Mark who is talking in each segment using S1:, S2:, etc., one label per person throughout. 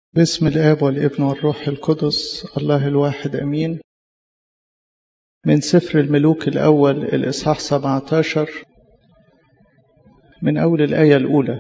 S1: باسم الآب والابن والروح القدس الله الواحد أمين من سفر الملوك الأول الإصحاح 17 من أول الآية الأولى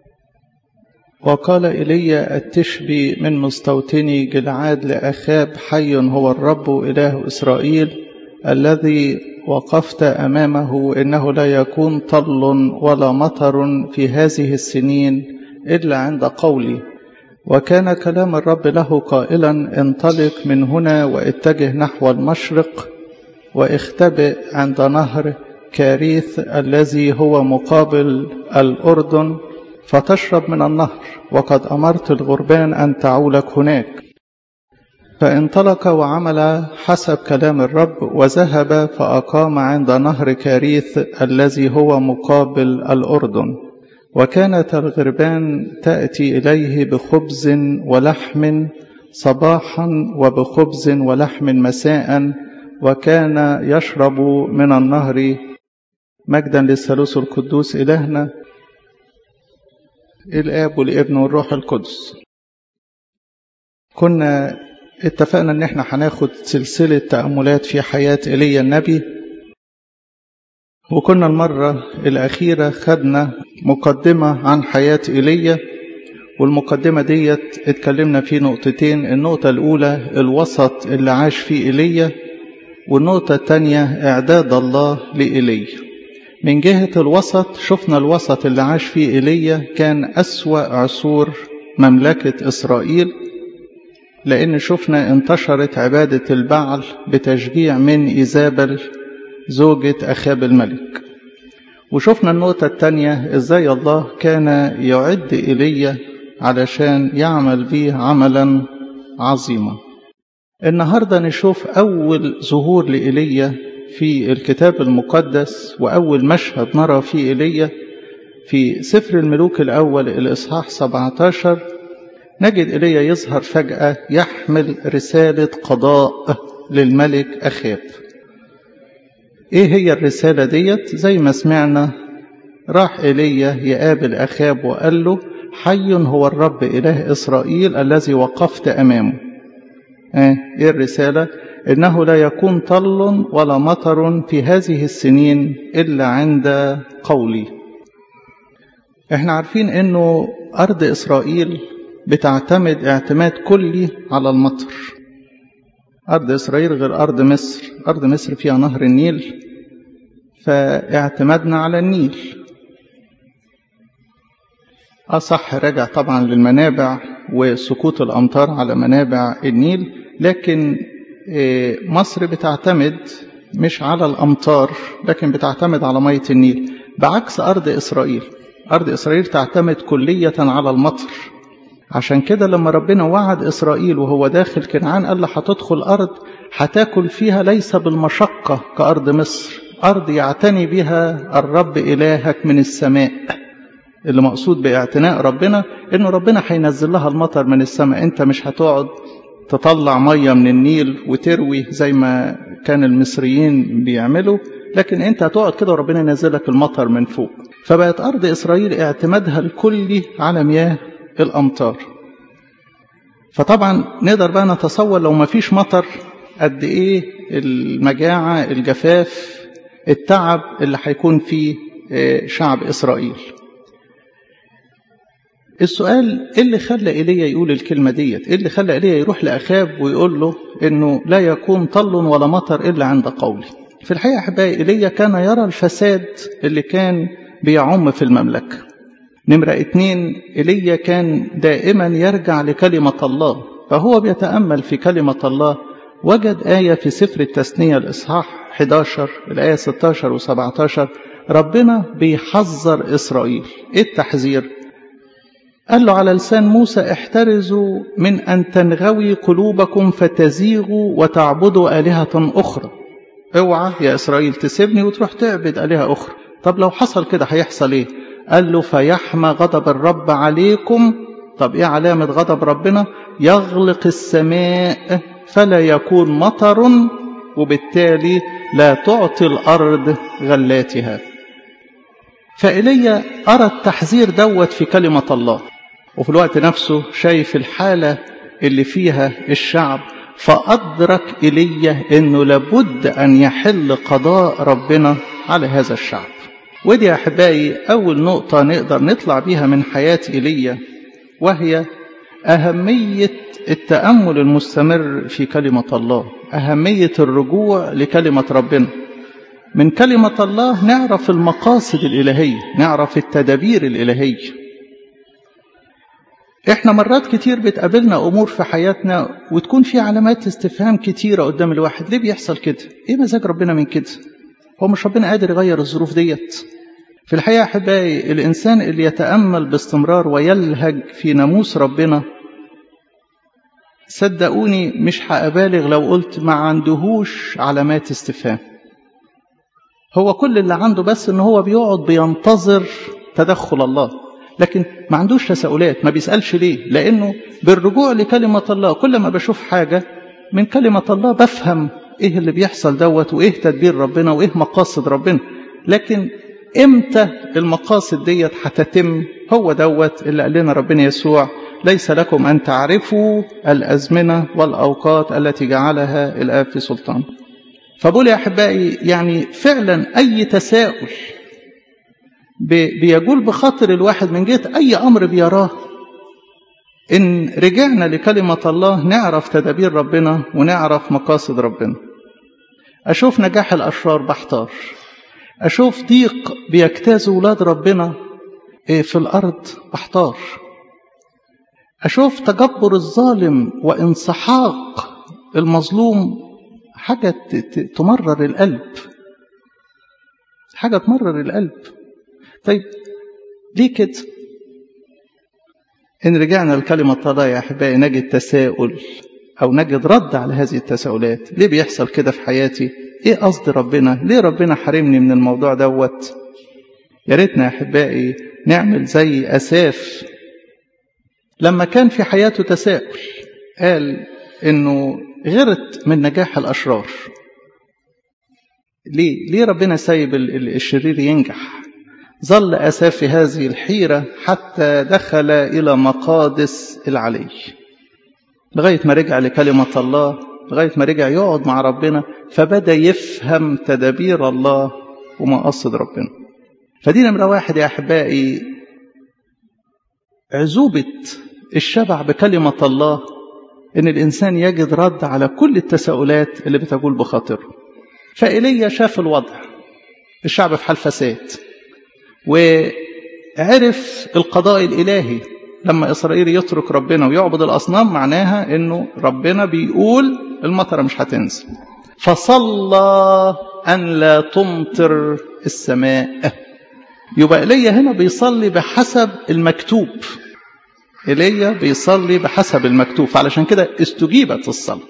S1: وقال إلي التشبي من مستوطني جلعاد لأخاب حي هو الرب إله إسرائيل الذي وقفت أمامه إنه لا يكون طل ولا مطر في هذه السنين إلا عند قولي وكان كلام الرب له قائلا انطلق من هنا واتجه نحو المشرق واختبئ عند نهر كاريث الذي هو مقابل الأردن فتشرب من النهر وقد أمرت الغربان أن تعولك هناك فانطلق وعمل حسب كلام الرب وذهب فأقام عند نهر كاريث الذي هو مقابل الأردن وكانت الغربان تأتي إليه بخبز ولحم صباحا وبخبز ولحم مساء وكان يشرب من النهر مجدا للثالوث القدوس إلهنا الآب والابن والروح القدس كنا اتفقنا ان احنا هناخد سلسلة تأملات في حياة إيليا النبي وكنا المرة الأخيرة خدنا مقدمة عن حياة إيليا والمقدمة ديت اتكلمنا في نقطتين النقطة الأولى الوسط اللي عاش فيه إيليا والنقطة الثانية إعداد الله لإيليا من جهة الوسط شفنا الوسط اللي عاش فيه إيليا كان أسوأ عصور مملكة إسرائيل لأن شفنا انتشرت عبادة البعل بتشجيع من إيزابل زوجة أخاب الملك وشفنا النقطة الثانية إزاي الله كان يعد إيليا علشان يعمل به عملا عظيما النهاردة نشوف أول ظهور لإيليا في الكتاب المقدس وأول مشهد نرى فيه إيليا في سفر الملوك الأول الإصحاح 17 نجد إيليا يظهر فجأة يحمل رسالة قضاء للملك أخاب ايه هي الرسالة ديت زي ما سمعنا راح ايليا يقابل اخاب وقال له حي هو الرب اله اسرائيل الذي وقفت امامه ايه, إيه الرسالة انه لا يكون طل ولا مطر في هذه السنين الا عند قولي احنا عارفين انه ارض اسرائيل بتعتمد اعتماد كلي على المطر أرض إسرائيل غير أرض مصر أرض مصر فيها نهر النيل فاعتمدنا على النيل أصح رجع طبعا للمنابع وسقوط الأمطار على منابع النيل لكن مصر بتعتمد مش على الأمطار لكن بتعتمد على مية النيل بعكس أرض إسرائيل أرض إسرائيل تعتمد كلية على المطر عشان كده لما ربنا وعد إسرائيل وهو داخل كنعان قال له هتدخل أرض هتاكل فيها ليس بالمشقة كأرض مصر أرض يعتني بها الرب إلهك من السماء اللي مقصود باعتناء ربنا إنه ربنا هينزل لها المطر من السماء أنت مش هتقعد تطلع مية من النيل وتروي زي ما كان المصريين بيعملوا لكن أنت هتقعد كده وربنا ينزل لك المطر من فوق فبقت أرض إسرائيل اعتمادها الكلي على مياه الأمطار فطبعا نقدر بقى نتصور لو ما فيش مطر قد إيه المجاعة الجفاف التعب اللي هيكون فيه شعب إسرائيل السؤال ايه اللي خلى ايليا يقول الكلمه ديت ايه اللي خلى ايليا يروح لاخاب ويقول له انه لا يكون طل ولا مطر الا عند قولي في الحقيقه احبائي ايليا كان يرى الفساد اللي كان بيعم في المملكه نمرة اتنين إيليا كان دائما يرجع لكلمة الله فهو بيتأمل في كلمة الله وجد آية في سفر التثنية الإصحاح 11 الآية 16 و17 ربنا بيحذر إسرائيل إيه التحذير؟ قال له على لسان موسى احترزوا من أن تنغوي قلوبكم فتزيغوا وتعبدوا آلهة أخرى اوعى يا إسرائيل تسيبني وتروح تعبد آلهة أخرى طب لو حصل كده هيحصل إيه؟ قال له فيحمى غضب الرب عليكم طب ايه علامة غضب ربنا يغلق السماء فلا يكون مطر وبالتالي لا تعطي الأرض غلاتها فإلي أرى التحذير دوت في كلمة الله وفي الوقت نفسه شايف الحالة اللي فيها الشعب فأدرك إيليا أنه لابد أن يحل قضاء ربنا على هذا الشعب ودي يا أحبائي أول نقطة نقدر نطلع بيها من حياة إيليا وهي أهمية التأمل المستمر في كلمة الله أهمية الرجوع لكلمة ربنا من كلمة الله نعرف المقاصد الإلهية نعرف التدابير الإلهية احنا مرات كتير بتقابلنا امور في حياتنا وتكون في علامات استفهام كتيره قدام الواحد ليه بيحصل كده ايه مزاج ربنا من كده هو مش ربنا قادر يغير الظروف ديت في الحقيقه احبائي الانسان اللي يتامل باستمرار ويلهج في ناموس ربنا صدقوني مش هأبالغ لو قلت ما عندهوش علامات استفهام هو كل اللي عنده بس ان هو بيقعد بينتظر تدخل الله لكن ما عندوش تساؤلات ما بيسألش ليه لأنه بالرجوع لكلمة الله كل ما بشوف حاجة من كلمة الله بفهم إيه اللي بيحصل دوت وإيه تدبير ربنا وإيه مقاصد ربنا لكن إمتى المقاصد ديت هتتم هو دوت اللي قال لنا ربنا يسوع ليس لكم أن تعرفوا الأزمنة والأوقات التي جعلها الآب في سلطان فبقول يا أحبائي يعني فعلا أي تساؤل بيجول بخاطر الواحد من جهة أي أمر بيراه إن رجعنا لكلمة الله نعرف تدابير ربنا ونعرف مقاصد ربنا أشوف نجاح الأشرار بحتار أشوف ضيق بيجتاز ولاد ربنا في الأرض بحتار أشوف تجبر الظالم وانسحاق المظلوم حاجة تمرر القلب حاجة تمرر القلب طيب ليه كده إن رجعنا لكلمة الله يا أحبائي نجد تساؤل أو نجد رد على هذه التساؤلات ليه بيحصل كده في حياتي إيه قصد ربنا ليه ربنا حرمني من الموضوع دوت يا ريتنا يا أحبائي نعمل زي أساف لما كان في حياته تساؤل قال إنه غرت من نجاح الأشرار ليه ليه ربنا سايب الشرير ينجح ظل أساف في هذه الحيرة حتى دخل إلى مقادس العلي لغاية ما رجع لكلمة الله لغاية ما رجع يقعد مع ربنا فبدأ يفهم تدابير الله ومقاصد ربنا فدي نمرة واحد يا أحبائي عزوبة الشبع بكلمة الله إن الإنسان يجد رد على كل التساؤلات اللي بتقول بخاطره فإيليا شاف الوضع الشعب في حال فساد وعرف القضاء الإلهي لما إسرائيل يترك ربنا ويعبد الأصنام معناها إنه ربنا بيقول المطر مش هتنزل فصلى أن لا تمطر السماء يبقى إيليا هنا بيصلي بحسب المكتوب إيليا بيصلي بحسب المكتوب علشان كده استجيبت الصلاة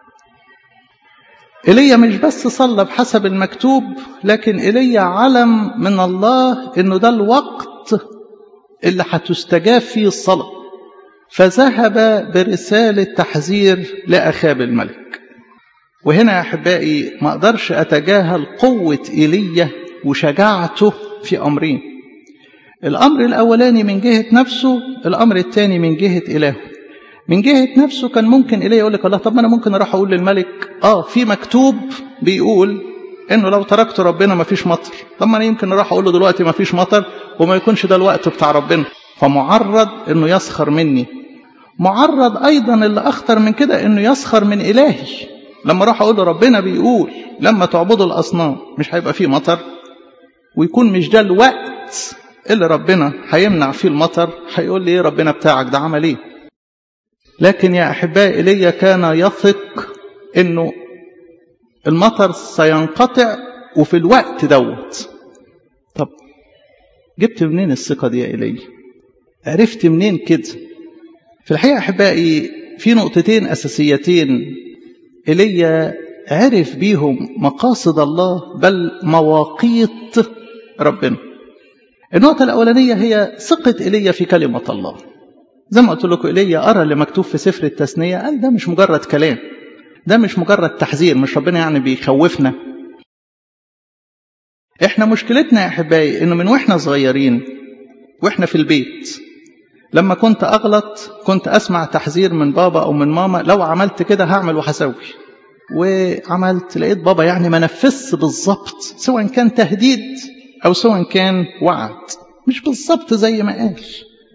S1: إيليا مش بس صلى بحسب المكتوب لكن إيليا علم من الله إنه ده الوقت اللي هتستجاب فيه الصلاة فذهب برسالة تحذير لأخاب الملك وهنا يا أحبائي ما أقدرش أتجاهل قوة إيليا وشجاعته في أمرين الأمر الأولاني من جهة نفسه الأمر الثاني من جهة إلهه من جهة نفسه كان ممكن إليه يقول لك الله طب ما أنا ممكن أروح أقول للملك آه في مكتوب بيقول إنه لو تركت ربنا ما فيش مطر طب ما أنا يمكن أروح أقول له دلوقتي ما فيش مطر وما يكونش ده الوقت بتاع ربنا فمعرض إنه يسخر مني معرض أيضا اللي أخطر من كده إنه يسخر من إلهي لما أروح أقول له ربنا بيقول لما تعبدوا الأصنام مش هيبقى فيه مطر ويكون مش ده الوقت اللي ربنا هيمنع فيه المطر هيقول لي ايه ربنا بتاعك ده عمل ايه لكن يا احبائي ايليا كان يثق انه المطر سينقطع وفي الوقت دوت طب جبت منين الثقه دي يا ايليا عرفت منين كده في الحقيقه احبائي في نقطتين اساسيتين ايليا عرف بيهم مقاصد الله بل مواقيت ربنا النقطة الأولانية هي ثقة إيليا في كلمة الله زي ما قلت لكم إيليا أرى اللي مكتوب في سفر التثنية قال ده مش مجرد كلام ده مش مجرد تحذير مش ربنا يعني بيخوفنا احنا مشكلتنا يا احبائي انه من واحنا صغيرين واحنا في البيت لما كنت أغلط كنت أسمع تحذير من بابا أو من ماما لو عملت كده هعمل وهسوي وعملت لقيت بابا يعني ما نفذش بالظبط سواء كان تهديد أو سواء كان وعد مش بالظبط زي ما قال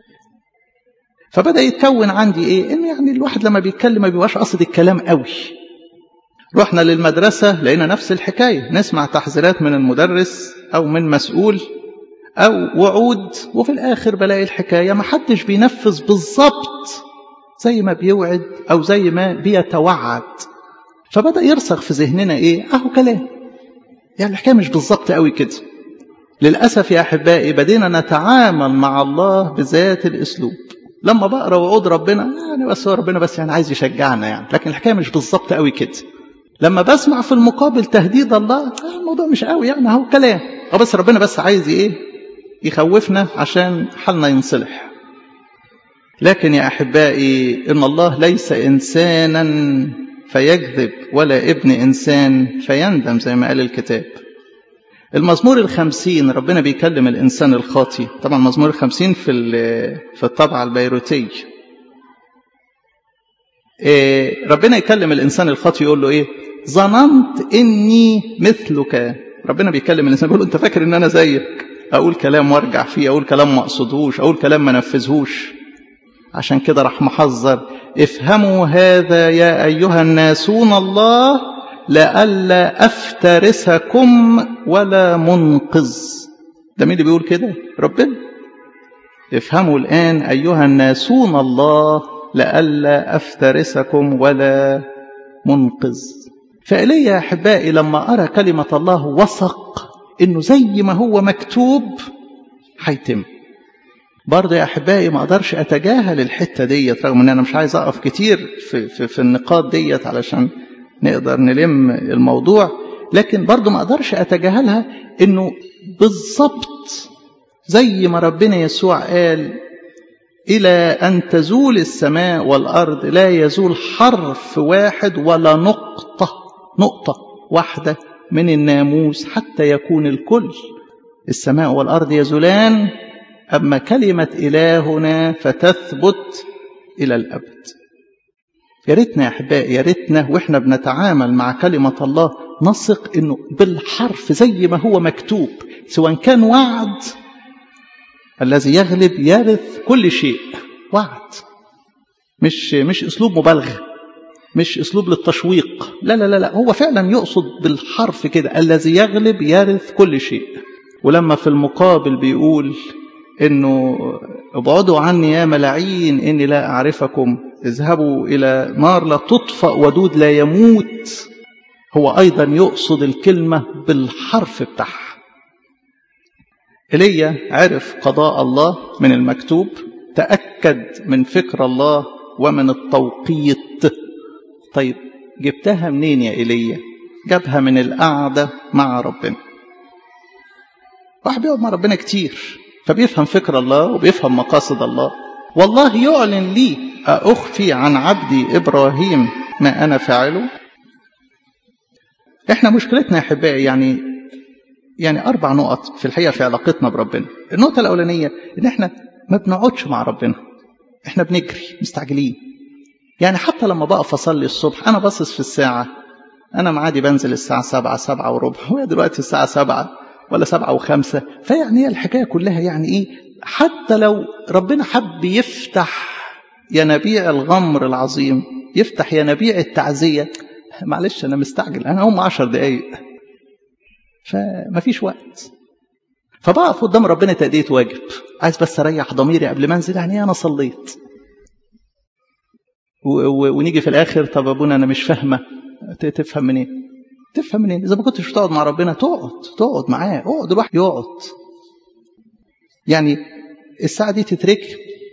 S1: فبدأ يتكون عندي إيه إن يعني الواحد لما بيتكلم ما بيبقاش قصد الكلام قوي رحنا للمدرسة لقينا نفس الحكاية نسمع تحذيرات من المدرس أو من مسؤول أو وعود وفي الآخر بلاقي الحكاية ما حدش بينفذ بالظبط زي ما بيوعد أو زي ما بيتوعد فبدأ يرسخ في ذهننا إيه أهو كلام يعني الحكاية مش بالظبط قوي كده للأسف يا أحبائي بدينا نتعامل مع الله بذات الأسلوب لما بقرا وعود ربنا يعني بس هو ربنا بس يعني عايز يشجعنا يعني لكن الحكايه مش بالظبط قوي كده لما بسمع في المقابل تهديد الله الموضوع مش قوي يعني اهو كلام هو بس ربنا بس عايز ايه يخوفنا عشان حالنا ينصلح لكن يا احبائي ان الله ليس انسانا فيكذب ولا ابن انسان فيندم زي ما قال الكتاب المزمور الخمسين ربنا بيكلم الإنسان الخاطي طبعا مزمور الخمسين في في الطبعة البيروتية إيه ربنا يكلم الإنسان الخاطي يقول له إيه ظننت إني مثلك ربنا بيكلم الإنسان بيقول له أنت فاكر إن أنا زيك أقول كلام وارجع فيه أقول كلام ما أقصدهوش أقول كلام ما نفذهوش عشان كده راح محذر افهموا هذا يا أيها الناسون الله لئلا افترسكم ولا منقذ ده مين اللي بيقول كده ربنا افهموا الان ايها الناسون الله لئلا افترسكم ولا منقذ فإلي يا احبائي لما ارى كلمه الله وثق انه زي ما هو مكتوب هيتم برضه يا احبائي ما اقدرش اتجاهل الحته ديت رغم ان انا مش عايز اقف كتير في, في, في النقاط ديت علشان نقدر نلم الموضوع لكن برضه ما اقدرش اتجاهلها انه بالظبط زي ما ربنا يسوع قال الى ان تزول السماء والارض لا يزول حرف واحد ولا نقطه نقطه واحده من الناموس حتى يكون الكل السماء والارض يزولان اما كلمه الهنا فتثبت الى الابد يا ريتنا يا احبائي يا ريتنا واحنا بنتعامل مع كلمه الله نثق انه بالحرف زي ما هو مكتوب سواء كان وعد الذي يغلب يرث كل شيء وعد مش مش اسلوب مبالغه مش اسلوب للتشويق لا لا لا لا هو فعلا يقصد بالحرف كده الذي يغلب يرث كل شيء ولما في المقابل بيقول انه ابعدوا عني يا ملاعين اني لا اعرفكم اذهبوا الى نار لا تطفأ ودود لا يموت هو ايضا يقصد الكلمه بالحرف بتاعها ايليا عرف قضاء الله من المكتوب تاكد من فكر الله ومن التوقيت طيب جبتها منين يا ايليا جابها من القعده مع ربنا واحد بيقعد مع ربنا كتير فبيفهم فكر الله وبيفهم مقاصد الله والله يعلن لي أخفي عن عبدي إبراهيم ما أنا فاعله إحنا مشكلتنا يا أحبائي يعني يعني أربع نقط في الحقيقة في علاقتنا بربنا النقطة الأولانية إن إحنا ما بنقعدش مع ربنا إحنا بنجري مستعجلين يعني حتى لما بقف أصلي الصبح أنا باصص في الساعة أنا معادي بنزل الساعة سبعة سبعة وربع وهي دلوقتي الساعة سبعة ولا سبعة وخمسة فيعني هي الحكاية كلها يعني إيه حتى لو ربنا حب يفتح ينابيع الغمر العظيم يفتح ينابيع التعزية معلش أنا مستعجل أنا هم عشر دقايق فما فيش وقت فبقف قدام ربنا تأدية واجب عايز بس أريح ضميري قبل ما أنزل يعني أنا صليت ونيجي في الآخر طب أبونا أنا مش فاهمة تفهم منين إيه؟ تفهم منين إذا ما كنتش بتقعد مع ربنا تقعد تقعد معاه اقعد الواحد يقعد يعني الساعة دي تتركي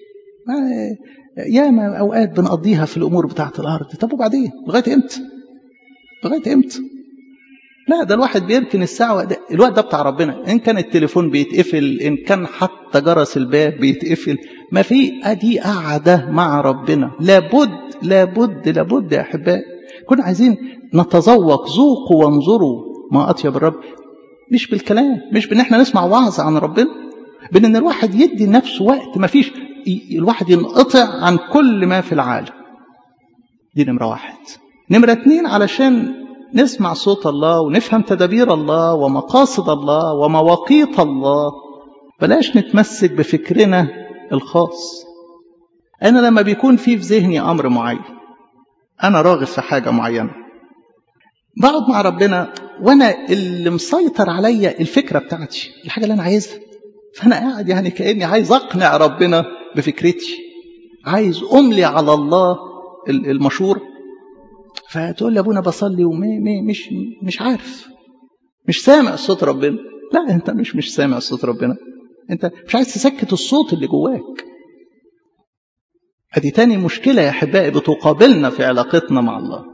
S1: ياما أوقات بنقضيها في الأمور بتاعة الأرض طب وبعدين لغاية إمتى لغاية إمتى لا ده الواحد بيركن الساعة الوقت ده بتاع ربنا إن كان التليفون بيتقفل إن كان حتى جرس الباب بيتقفل ما في أدي قاعدة مع ربنا لابد لابد لابد يا أحبائي كنا عايزين نتذوق ذوقوا وانظروا ما أطيب الرب مش بالكلام مش بان احنا نسمع وعظ عن ربنا بان ان الواحد يدي لنفسه وقت ما فيش الواحد ينقطع عن كل ما في العالم دي نمرة واحد نمرة اتنين علشان نسمع صوت الله ونفهم تدابير الله ومقاصد الله ومواقيت الله بلاش نتمسك بفكرنا الخاص أنا لما بيكون في في ذهني أمر معين أنا راغب في حاجة معينة بقعد مع ربنا وأنا اللي مسيطر عليا الفكرة بتاعتي الحاجة اللي أنا عايزها فأنا قاعد يعني كأني عايز أقنع ربنا بفكرتي عايز أملي على الله المشورة فتقول لي أبونا بصلي ومش مش عارف مش سامع صوت ربنا لا أنت مش مش سامع صوت ربنا أنت مش عايز تسكت الصوت اللي جواك ادي تاني مشكلة يا أحبائي بتقابلنا في علاقتنا مع الله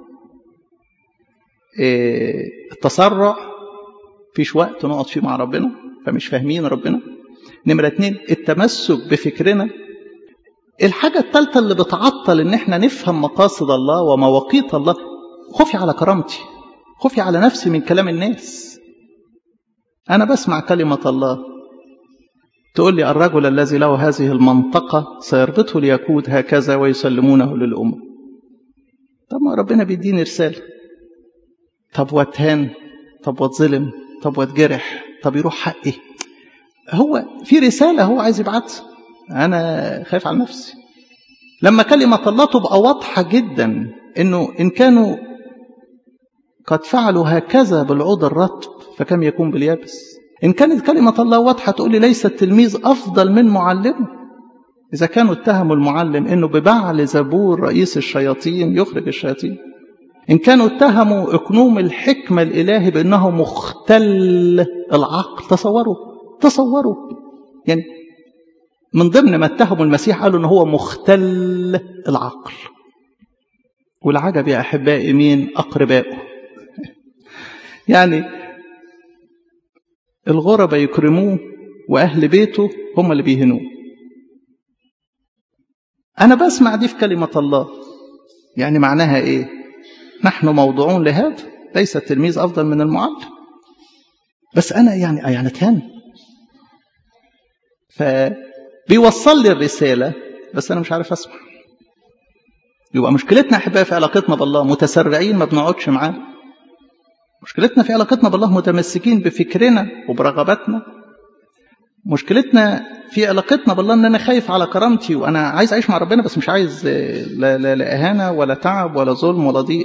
S1: إيه التسرع فيش وقت نقعد فيه مع ربنا فمش فاهمين ربنا نمرة اتنين التمسك بفكرنا الحاجة الثالثة اللي بتعطل ان احنا نفهم مقاصد الله ومواقيت الله خوفي على كرامتي خوفي على نفسي من كلام الناس انا بسمع كلمة الله تقول لي الرجل الذي له هذه المنطقة سيربطه ليكود هكذا ويسلمونه للأمة طب ما ربنا بيديني رسالة طب واتهان طب واتظلم طب واتجرح طب يروح حقي هو في رسالة هو عايز يبعتها أنا خايف على نفسي لما كلمة الله تبقى واضحة جدا إنه إن كانوا قد فعلوا هكذا بالعود الرطب فكم يكون باليابس إن كانت كلمة الله واضحة تقول لي ليس التلميذ أفضل من معلمه إذا كانوا اتهموا المعلم إنه ببعل زبور رئيس الشياطين يخرج الشياطين إن كانوا اتهموا إقنوم الحكمة الإلهي بأنه مختل العقل تصوروا تصوروا يعني من ضمن ما اتهموا المسيح قالوا إن هو مختل العقل والعجب يا أحبائي مين أقربائه يعني الغرباء يكرموه وأهل بيته هم اللي بيهنوه أنا بسمع دي في كلمة الله يعني معناها إيه نحن موضوعون لهذا ليس التلميذ أفضل من المعلم بس أنا يعني يعني اتهان فبيوصل لي الرسالة بس أنا مش عارف أسمع يبقى مشكلتنا أحبائي في علاقتنا بالله متسرعين ما بنقعدش معاه مشكلتنا في علاقتنا بالله متمسكين بفكرنا وبرغباتنا مشكلتنا في علاقتنا بالله ان انا خايف على كرامتي وانا عايز اعيش مع ربنا بس مش عايز لا, لا, لا اهانه ولا تعب ولا ظلم ولا ضيق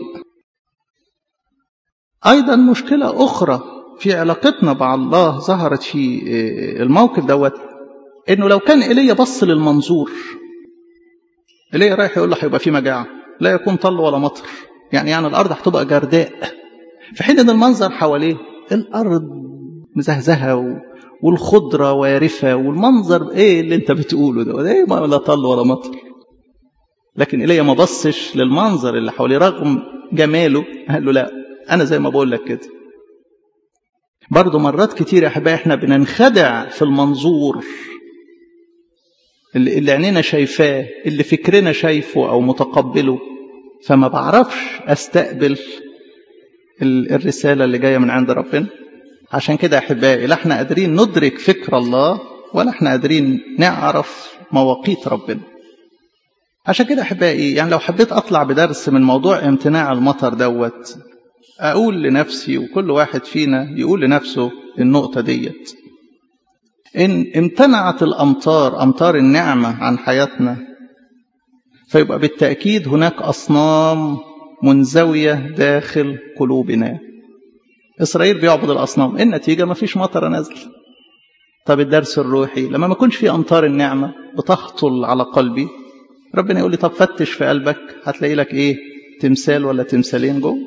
S1: ايضا مشكله اخرى في علاقتنا مع الله ظهرت في الموقف دوت انه لو كان ايليا بص للمنظور ايليا رايح يقول له هيبقى في مجاعه لا يكون طل ولا مطر يعني يعني الارض هتبقى جرداء في حين ان المنظر حواليه الارض مزهزهه والخضره وارفه والمنظر ايه اللي انت بتقوله ده ايه ما لا طل ولا مطر لكن ايليا ما بصش للمنظر اللي حواليه رغم جماله قال له لا انا زي ما بقول لك كده برضه مرات كتير يا احبائي احنا بننخدع في المنظور اللي, اللي عينينا شايفاه اللي فكرنا شايفه او متقبله فما بعرفش استقبل الرسالة اللي جاية من عند ربنا عشان كده أحبائي لا احنا قادرين ندرك فكر الله ولا احنا قادرين نعرف مواقيت ربنا عشان كده أحبائي يعني لو حبيت أطلع بدرس من موضوع امتناع المطر دوت أقول لنفسي وكل واحد فينا يقول لنفسه النقطة ديت إن امتنعت الأمطار أمطار النعمة عن حياتنا فيبقى بالتأكيد هناك أصنام منزوية داخل قلوبنا إسرائيل بيعبد الأصنام النتيجة ما فيش مطر نازل طب الدرس الروحي لما ما يكونش في أمطار النعمة بتهطل على قلبي ربنا يقول لي طب فتش في قلبك هتلاقي لك إيه تمثال ولا تمثالين جوه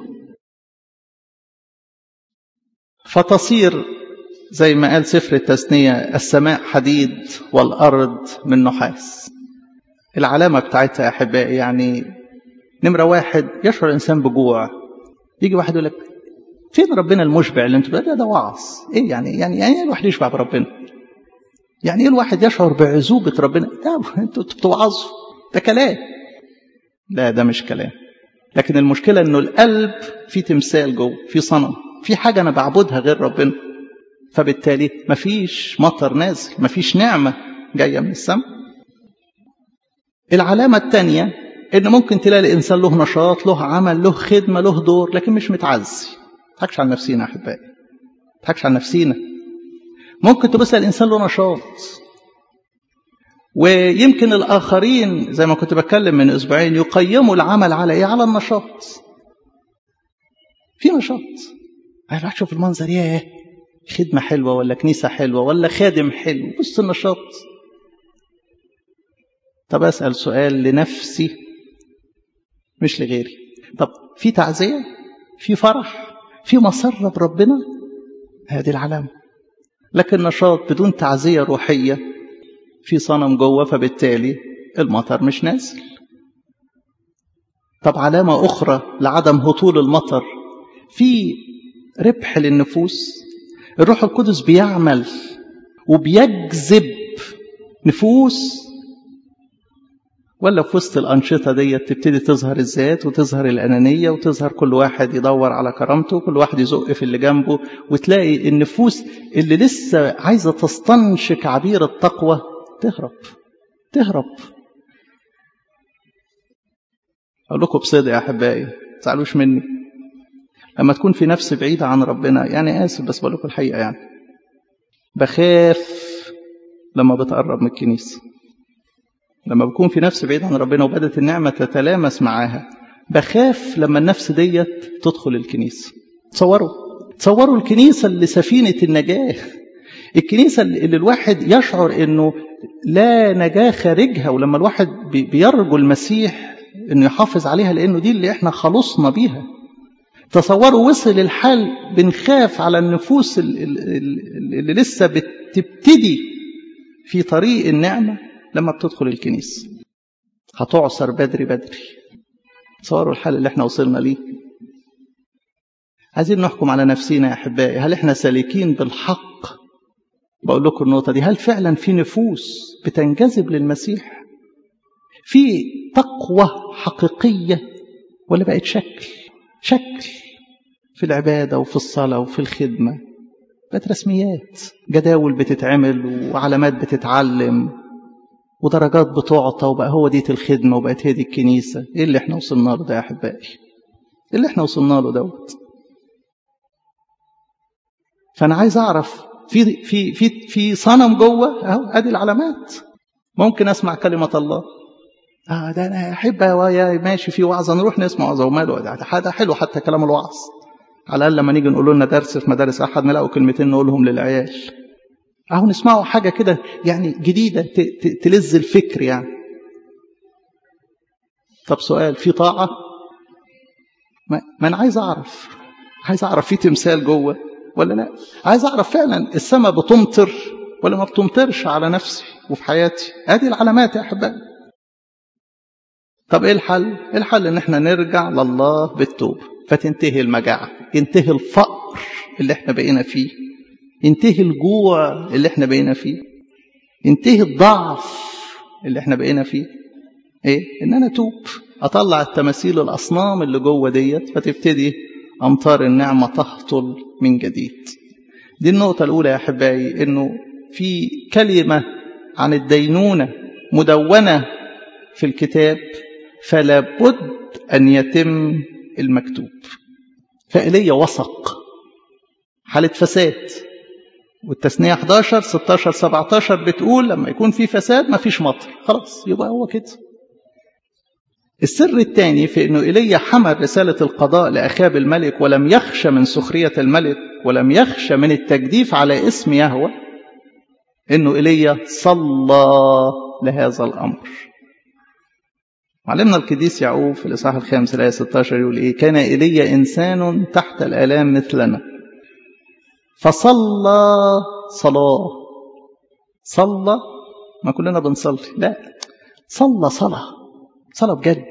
S1: فتصير زي ما قال سفر التثنية السماء حديد والأرض من نحاس العلامة بتاعتها يا أحبائي يعني نمرة واحد يشعر الإنسان بجوع يجي واحد يقول لك فين ربنا المشبع اللي انتوا ده ده وعظ ايه يعني يعني يعني ايه الواحد يشبع بربنا يعني ايه الواحد يشعر بعزوبة ربنا ده انتوا بتوعظوا ده كلام لا ده مش كلام لكن المشكلة انه القلب فيه تمثال جوه فيه صنم في حاجة انا بعبدها غير ربنا فبالتالي مفيش مطر نازل مفيش نعمة جاية من السماء العلامة الثانية إن ممكن تلاقي الإنسان له نشاط له عمل له خدمة له دور لكن مش متعزي تضحكش على نفسينا يا أحبائي تضحكش على نفسينا ممكن تبص الإنسان له نشاط ويمكن الآخرين زي ما كنت بتكلم من أسبوعين يقيموا العمل على إيه؟ على النشاط في نشاط هيروح تشوف المنظر ياه خدمة حلوة ولا كنيسة حلوة ولا خادم حلو بص النشاط طب أسأل سؤال لنفسي مش لغيري طب في تعزية في فرح في مسرة بربنا هذه العلامة لكن نشاط بدون تعزية روحية في صنم جوه فبالتالي المطر مش نازل طب علامة أخرى لعدم هطول المطر في ربح للنفوس الروح القدس بيعمل وبيجذب نفوس ولا في وسط الأنشطة دي تبتدي تظهر الذات وتظهر الأنانية وتظهر كل واحد يدور على كرامته كل واحد يزق في اللي جنبه وتلاقي النفوس اللي لسه عايزة تستنشق عبير التقوى تهرب تهرب أقول لكم بصدق يا أحبائي ما تزعلوش مني لما تكون في نفس بعيدة عن ربنا يعني آسف بس بقول لكم الحقيقة يعني بخاف لما بتقرب من الكنيسة لما بكون في نفس بعيد عن ربنا وبدت النعمة تتلامس معاها بخاف لما النفس ديت تدخل الكنيسة تصوروا تصوروا الكنيسة اللي سفينة النجاة الكنيسة اللي الواحد يشعر انه لا نجاة خارجها ولما الواحد بيرجو المسيح انه يحافظ عليها لانه دي اللي احنا خلصنا بيها تصوروا وصل الحال بنخاف على النفوس اللي لسه بتبتدي في طريق النعمة لما بتدخل الكنيسة هتعصر بدري بدري تصوروا الحال اللي احنا وصلنا ليه عايزين نحكم على نفسينا يا أحبائي هل احنا سالكين بالحق بقول لكم النقطة دي هل فعلا في نفوس بتنجذب للمسيح في تقوى حقيقية ولا بقت شكل شكل في العبادة وفي الصلاة وفي الخدمة بقت رسميات جداول بتتعمل وعلامات بتتعلم ودرجات بتعطى وبقى هو ديت الخدمة وبقت هي دي الكنيسة ايه اللي احنا وصلنا له ده يا احبائي ايه اللي احنا وصلنا له دوت فانا عايز اعرف في في في في صنم جوه اهو ادي العلامات ممكن اسمع كلمة الله اه ده انا احب يا ماشي في وعظه نروح نسمع وعظه وماله ده حاجه حلو حتى كلام الوعظ على الاقل لما نيجي نقول لنا درس في مدارس احد نلاقوا كلمتين نقولهم للعيال اهو نسمعوا حاجه كده يعني جديده تلز الفكر يعني طب سؤال في طاعه ما, ما انا عايز اعرف عايز اعرف في تمثال جوه ولا لا عايز اعرف فعلا السماء بتمطر ولا ما بتمطرش على نفسي وفي حياتي ادي العلامات يا احبائي طب ايه الحل الحل ان احنا نرجع لله بالتوبه فتنتهي المجاعه ينتهي الفقر اللي احنا بقينا فيه ينتهي الجوع اللي احنا بقينا فيه ينتهي الضعف اللي احنا بقينا فيه ايه ان انا اتوب اطلع التماثيل الاصنام اللي جوه ديت فتبتدي امطار النعمه تهطل من جديد دي النقطه الاولى يا احبائي انه في كلمه عن الدينونه مدونه في الكتاب فلا بد أن يتم المكتوب فإلي وثق حالة فساد والتثنية 11 16 17 بتقول لما يكون في فساد ما فيش مطر خلاص يبقى هو كده السر الثاني في أنه إيليا حمل رسالة القضاء لأخاب الملك ولم يخشى من سخرية الملك ولم يخشى من التجديف على اسم يهوه أنه إيليا صلى لهذا الأمر علمنا القديس يعقوب في الإصحاح الخامس الآية 16 يقول إيه كان إيليا إنسان تحت الآلام مثلنا فصلى صلاة صلى ما كلنا بنصلي لا صلى صلاة صلاة بجد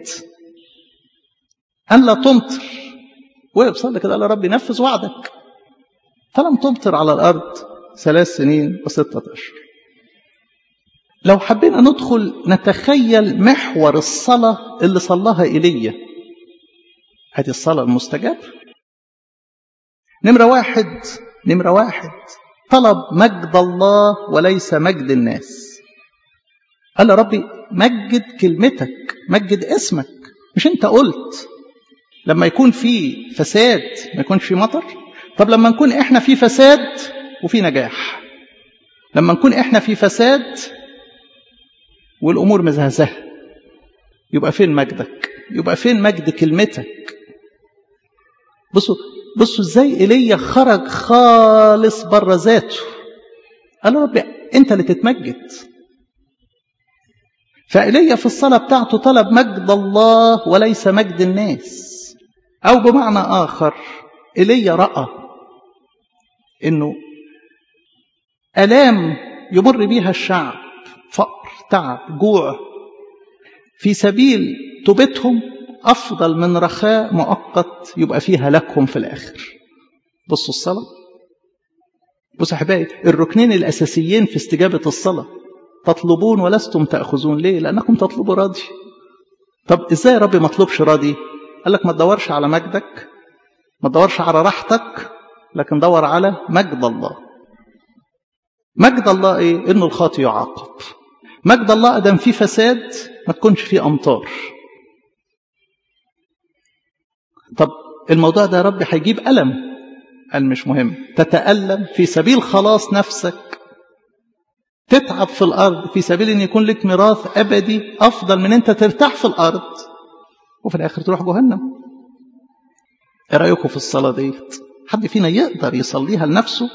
S1: أن لا تمطر وقف صلى كده قال يا رب نفذ وعدك فلم تمطر على الأرض ثلاث سنين وستة أشهر لو حبينا ندخل نتخيل محور الصلاة اللي صلاها إيليا هذه الصلاة المستجابة نمرة واحد نمرة واحد طلب مجد الله وليس مجد الناس قال له ربي مجد كلمتك مجد اسمك مش انت قلت لما يكون في فساد ما يكونش في مطر طب لما نكون احنا في فساد وفي نجاح لما نكون احنا في فساد والامور مزهزه يبقى فين مجدك يبقى فين مجد كلمتك بصوا بصوا ازاي ايليا خرج خالص بره ذاته قال له ربي انت اللي تتمجد فايليا في الصلاه بتاعته طلب مجد الله وليس مجد الناس او بمعنى اخر ايليا راى انه الام يمر بيها الشعب فقر تعب جوع في سبيل توبتهم أفضل من رخاء مؤقت يبقى فيه هلاكهم في الآخر بصوا الصلاة بصوا أحبائي الركنين الأساسيين في استجابة الصلاة تطلبون ولستم تأخذون ليه لأنكم تطلبوا راضي طب إزاي يا ربي ما اطلبش راضي قال لك ما تدورش على مجدك ما تدورش على راحتك لكن دور على مجد الله مجد الله ايه انه الخاطئ يعاقب مجد الله ادم فيه فساد ما تكونش فيه امطار طب الموضوع ده يا رب هيجيب ألم قال مش مهم تتألم في سبيل خلاص نفسك تتعب في الأرض في سبيل أن يكون لك ميراث أبدي أفضل من أنت ترتاح في الأرض وفي الآخر تروح جهنم إيه رأيكم في الصلاة ديت حد فينا يقدر يصليها لنفسه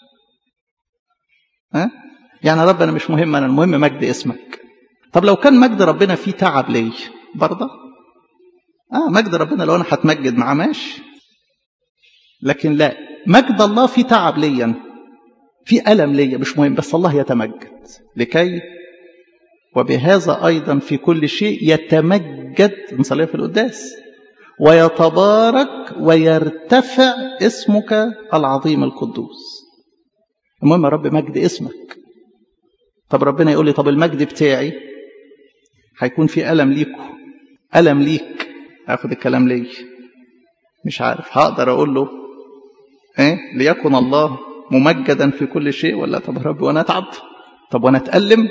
S1: ها يعني يا رب أنا مش مهم أنا المهم مجد اسمك طب لو كان مجد ربنا فيه تعب ليه برضه اه مجد ربنا لو انا هتمجد معاه ماشي لكن لا مجد الله في تعب ليا في ألم ليا مش مهم بس الله يتمجد لكي وبهذا أيضا في كل شيء يتمجد نصليها في القداس ويتبارك ويرتفع اسمك العظيم القدوس المهم يا رب مجد اسمك طب ربنا يقول لي طب المجد بتاعي هيكون في ألم ليكو ألم ليك اخد الكلام ليه مش عارف هقدر اقول له ايه ليكن الله ممجدا في كل شيء ولا طب يا رب وانا اتعب طب وانا اتالم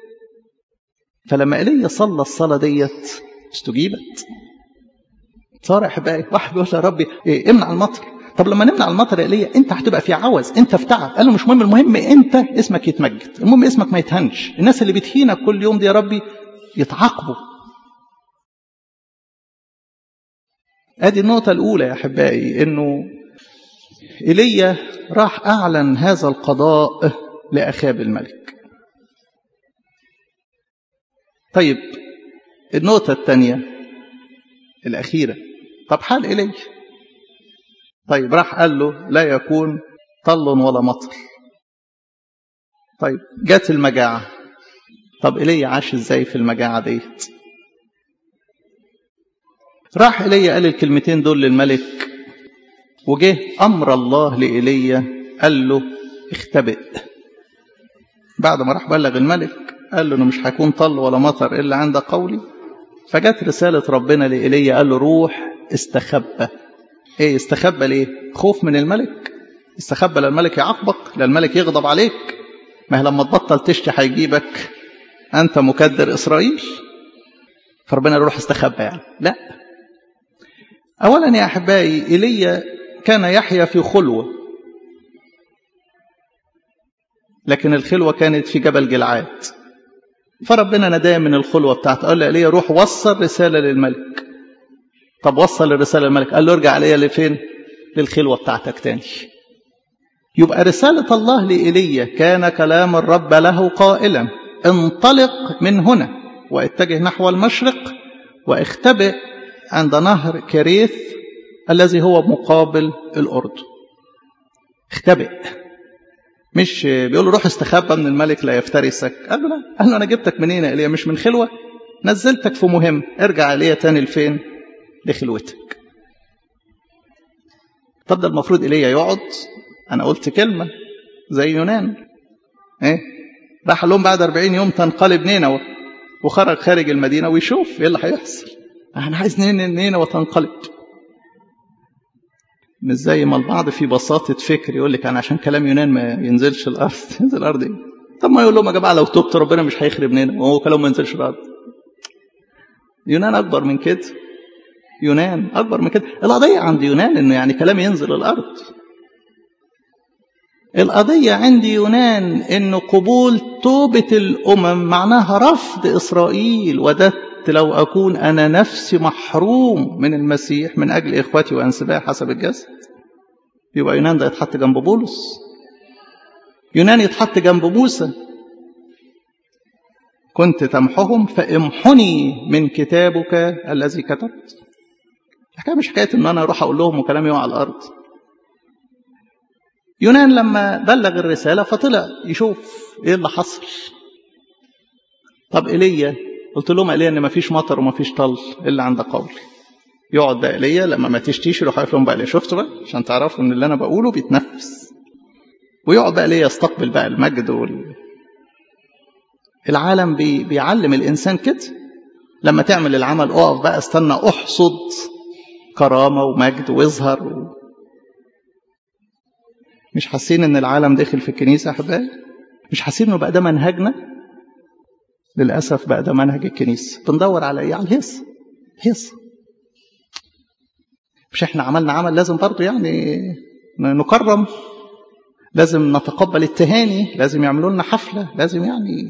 S1: فلما ايليا صلى الصلاه ديت استجيبت صار يا احبائي واحد بيقول يا ربي إيه امنع المطر طب لما نمنع المطر يا ايليا انت هتبقى في عوز انت في تعب قال له مش مهم المهم انت اسمك يتمجد المهم اسمك ما يتهنش الناس اللي بتهينك كل يوم دي يا ربي يتعاقبوا ادي النقطة الأولى يا أحبائي إنه إيليا راح أعلن هذا القضاء لأخاب الملك. طيب النقطة الثانية الأخيرة طب حال إيليا طيب راح قال له لا يكون طل ولا مطر. طيب جت المجاعة طب إيليا عاش إزاي في المجاعة ديت؟ راح إيليا قال الكلمتين دول للملك وجه أمر الله لإيليا قال له اختبئ بعد ما راح بلغ الملك قال له انه مش هيكون طل ولا مطر الا عند قولي فجت رساله ربنا لإيليا قال له روح استخبى ايه استخبى ليه خوف من الملك استخبى للملك يعاقبك للملك يغضب عليك ما هي لما تبطل تشتي هيجيبك انت مكدر اسرائيل فربنا روح استخبى يعني لا اولا يا احبائي ايليا كان يحيا في خلوه لكن الخلوه كانت في جبل جلعاد فربنا نداه من الخلوه بتاعته قال له ايليا روح وصل رساله للملك طب وصل الرساله للملك قال له ارجع ايليا لفين للخلوه بتاعتك تاني يبقى رساله الله لايليا كان كلام الرب له قائلا انطلق من هنا واتجه نحو المشرق واختبئ عند نهر كريث الذي هو مقابل الأردن اختبئ مش بيقول له روح استخبى من الملك لا يفترسك قال له لا قال له انا جبتك منين يا ايليا مش من خلوه نزلتك في مهم ارجع ايليا تاني لفين لخلوتك طب ده المفروض ايليا يقعد انا قلت كلمه زي يونان ايه راح لهم بعد 40 يوم تنقلب نينوى وخرج خارج المدينه ويشوف ايه اللي هيحصل انا عايز نينوى وتنقلب مش زي ما البعض في بساطة فكر يقول لك أنا عشان كلام يونان ما ينزلش الأرض ينزل الأرض إيه؟ طب ما يقول لهم يا جماعه لو تبت ربنا مش هيخرب مننا وهو كلام ما ينزلش الارض يونان اكبر من كده يونان اكبر من كده القضيه عند يونان انه يعني كلام ينزل الارض القضيه عند يونان ان قبول توبه الامم معناها رفض اسرائيل وددت لو اكون انا نفسي محروم من المسيح من اجل اخوتي وانسبائي حسب الجسد يبقى يونان ده يتحط جنب بولس يونان يتحط جنب موسى كنت تمحهم فامحني من كتابك الذي كتبت الحكايه مش حكايه ان انا اروح اقول لهم وكلامي يقع على الارض يونان لما بلغ الرساله فطلع يشوف ايه اللي حصل طب ايليا قلت لهم ايليا ان مفيش مطر ومفيش طل الا عند قولي يقعد بقى ايليا لما ما تشتيش يروح واقف لهم بقى شفتوا بقى عشان تعرفوا ان اللي انا بقوله بيتنفس ويقعد بقى ليه يستقبل بقى المجد وال... العالم بي... بيعلم الانسان كده لما تعمل العمل اقف بقى استنى احصد كرامه ومجد واظهر و... مش حاسين ان العالم داخل في الكنيسه احبائي مش حاسين انه بقى ده منهجنا للاسف بقى ده منهج الكنيسه بندور على ايه على الهيصه هيصه مش احنا عملنا عمل لازم برضه يعني نكرم لازم نتقبل التهاني لازم يعملوا لنا حفله لازم يعني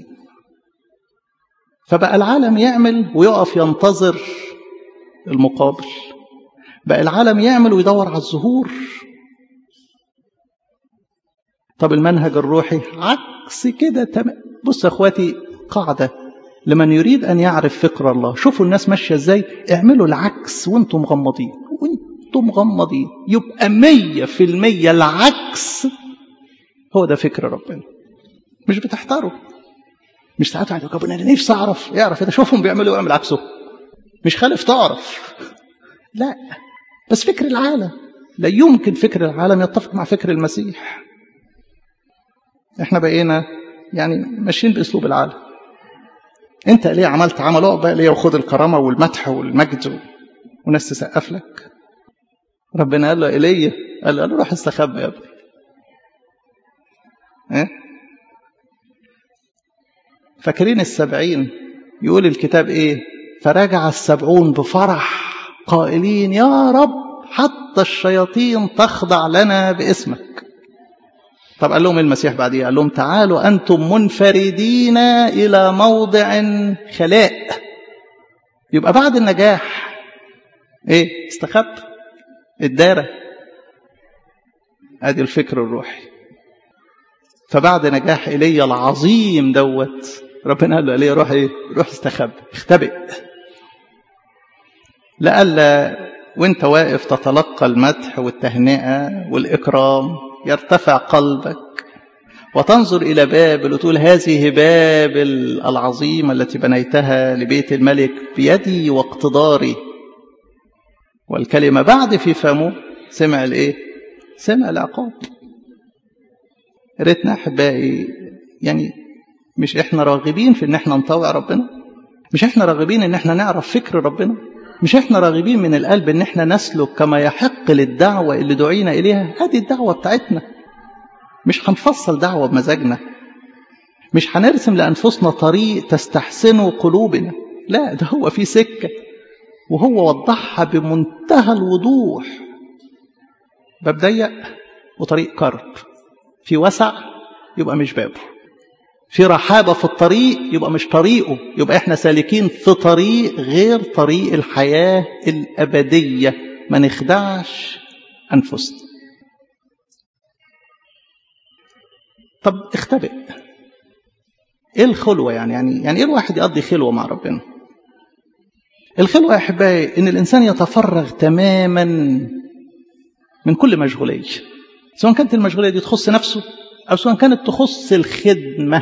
S1: فبقى العالم يعمل ويقف ينتظر المقابل بقى العالم يعمل ويدور على الظهور طب المنهج الروحي عكس كده تمام بص يا اخواتي قاعده لمن يريد ان يعرف فكر الله شوفوا الناس ماشيه ازاي اعملوا العكس وانتم مغمضين وانتم مغمضين يبقى مية في المية العكس هو ده فكر ربنا مش بتحتاروا مش ساعات واحد يقول انا نفسي اعرف يعرف ده شوفهم بيعملوا اعمل عكسه مش خالف تعرف لا بس فكر العالم لا يمكن فكر العالم يتفق مع فكر المسيح احنا بقينا يعني ماشيين باسلوب العالم انت ليه عملت عمل اقعد بقى ليه وخد الكرامه والمدح والمجد وناس تسقف لك ربنا قال له ايليا قال له روح استخبى يا ابني ايه فاكرين السبعين يقول الكتاب ايه فرجع السبعون بفرح قائلين يا رب حتى الشياطين تخضع لنا باسمك طب قال لهم المسيح بعديه قال لهم تعالوا أنتم منفردين إلى موضع خلاء يبقى بعد النجاح ايه استخب الدارة ادي الفكر الروحي فبعد نجاح ايليا العظيم دوت ربنا قال له ايليا روح ايه روح استخب اختبئ لألا وانت واقف تتلقى المدح والتهنئة والإكرام يرتفع قلبك وتنظر إلى بابل وتقول هذه بابل العظيمة التي بنيتها لبيت الملك بيدي واقتداري والكلمة بعد في فمه سمع الإيه؟ سمع العقاب ريتنا أحبائي يعني مش إحنا راغبين في إن إحنا نطوع ربنا مش إحنا راغبين إن إحنا نعرف فكر ربنا مش إحنا راغبين من القلب إن إحنا نسلك كما يحق للدعوة اللي دعينا إليها هذه الدعوة بتاعتنا مش هنفصل دعوة بمزاجنا مش هنرسم لأنفسنا طريق تستحسنه قلوبنا لا ده هو في سكة وهو وضحها بمنتهى الوضوح باب ضيق وطريق كرب في وسع يبقى مش بابه في رحابة في الطريق يبقى مش طريقه يبقى احنا سالكين في طريق غير طريق الحياة الأبدية ما نخدعش أنفسنا طب اختبئ ايه الخلوة يعني يعني يعني ايه الواحد يقضي خلوة مع ربنا الخلوة يا أحبائي إن الإنسان يتفرغ تماما من كل مشغولية سواء كانت المشغولية دي تخص نفسه أو سواء كانت تخص الخدمة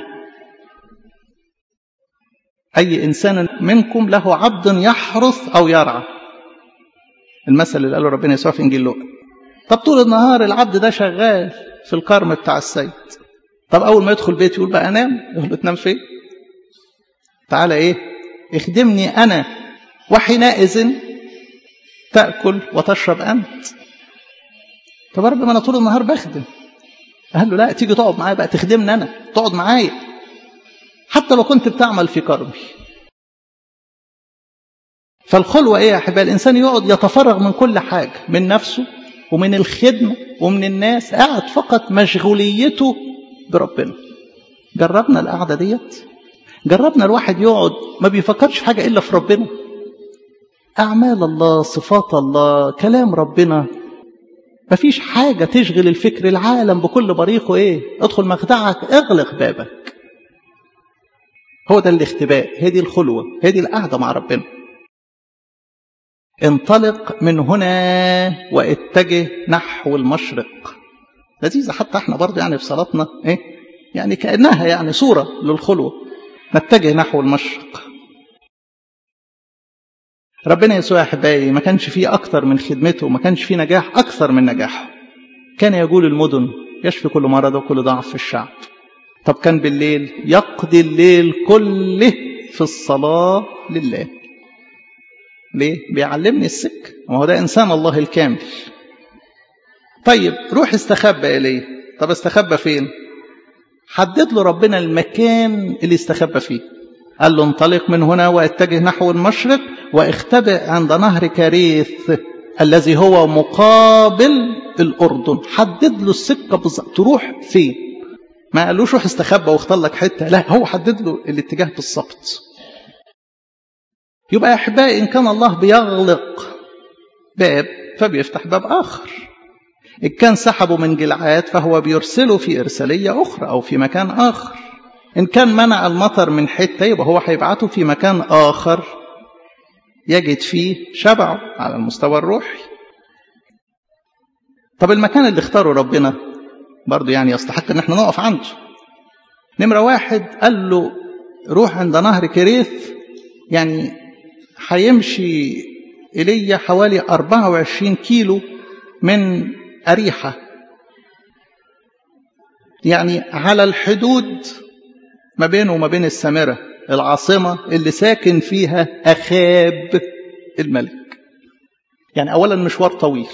S1: أي إنسان منكم له عبد يحرث أو يرعى المثل اللي قاله ربنا يسوع في إنجيل لوقا طب طول النهار العبد ده شغال في الكرم بتاع السيد طب أول ما يدخل بيت يقول بقى أنام يقول له تنام فين تعالى إيه اخدمني أنا وحينئذ تأكل وتشرب أنت طب يا رب ما أنا طول النهار بخدم قال له لا تيجي تقعد معايا بقى تخدمني أنا تقعد معايا حتى لو كنت بتعمل في كرمي فالخلوة ايه يا احبائي الانسان يقعد يتفرغ من كل حاجة من نفسه ومن الخدمة ومن الناس قاعد فقط مشغوليته بربنا جربنا القعدة ديت جربنا الواحد يقعد ما بيفكرش في حاجة إلا في ربنا أعمال الله صفات الله كلام ربنا ما فيش حاجة تشغل الفكر العالم بكل بريقه إيه ادخل مخدعك اغلق بابك هو ده الاختباء هي دي الخلوة هي دي القعدة مع ربنا انطلق من هنا واتجه نحو المشرق لذيذة حتى احنا برضه يعني في صلاتنا ايه يعني كأنها يعني صورة للخلوة نتجه نحو المشرق ربنا يسوع احبائي ما كانش فيه اكتر من خدمته ما كانش فيه نجاح اكثر من نجاحه كان يقول المدن يشفي كل مرض وكل ضعف في الشعب طب كان بالليل يقضي الليل كله في الصلاة لله ليه بيعلمني السك ما هو ده إنسان الله الكامل طيب روح استخبى إليه طب استخبى فين حدد له ربنا المكان اللي استخبى فيه قال له انطلق من هنا واتجه نحو المشرق واختبئ عند نهر كريث الذي هو مقابل الأردن حدد له السكة بالظبط تروح فين ما قالوش روح استخبى واختار لك حتة لا هو حدد له الاتجاه بالظبط يبقى يا أحبائي إن كان الله بيغلق باب فبيفتح باب آخر إن كان سحبه من جلعاد فهو بيرسله في إرسالية أخرى أو في مكان آخر إن كان منع المطر من حتة يبقى هو هيبعته في مكان آخر يجد فيه شبعه على المستوى الروحي طب المكان اللي اختاره ربنا برضه يعني يستحق ان احنا نقف عنده نمرة واحد قال له روح عند نهر كريث يعني هيمشي إلي حوالي 24 كيلو من أريحة يعني على الحدود ما بينه وما بين السامرة العاصمة اللي ساكن فيها أخاب الملك يعني أولا مشوار طويل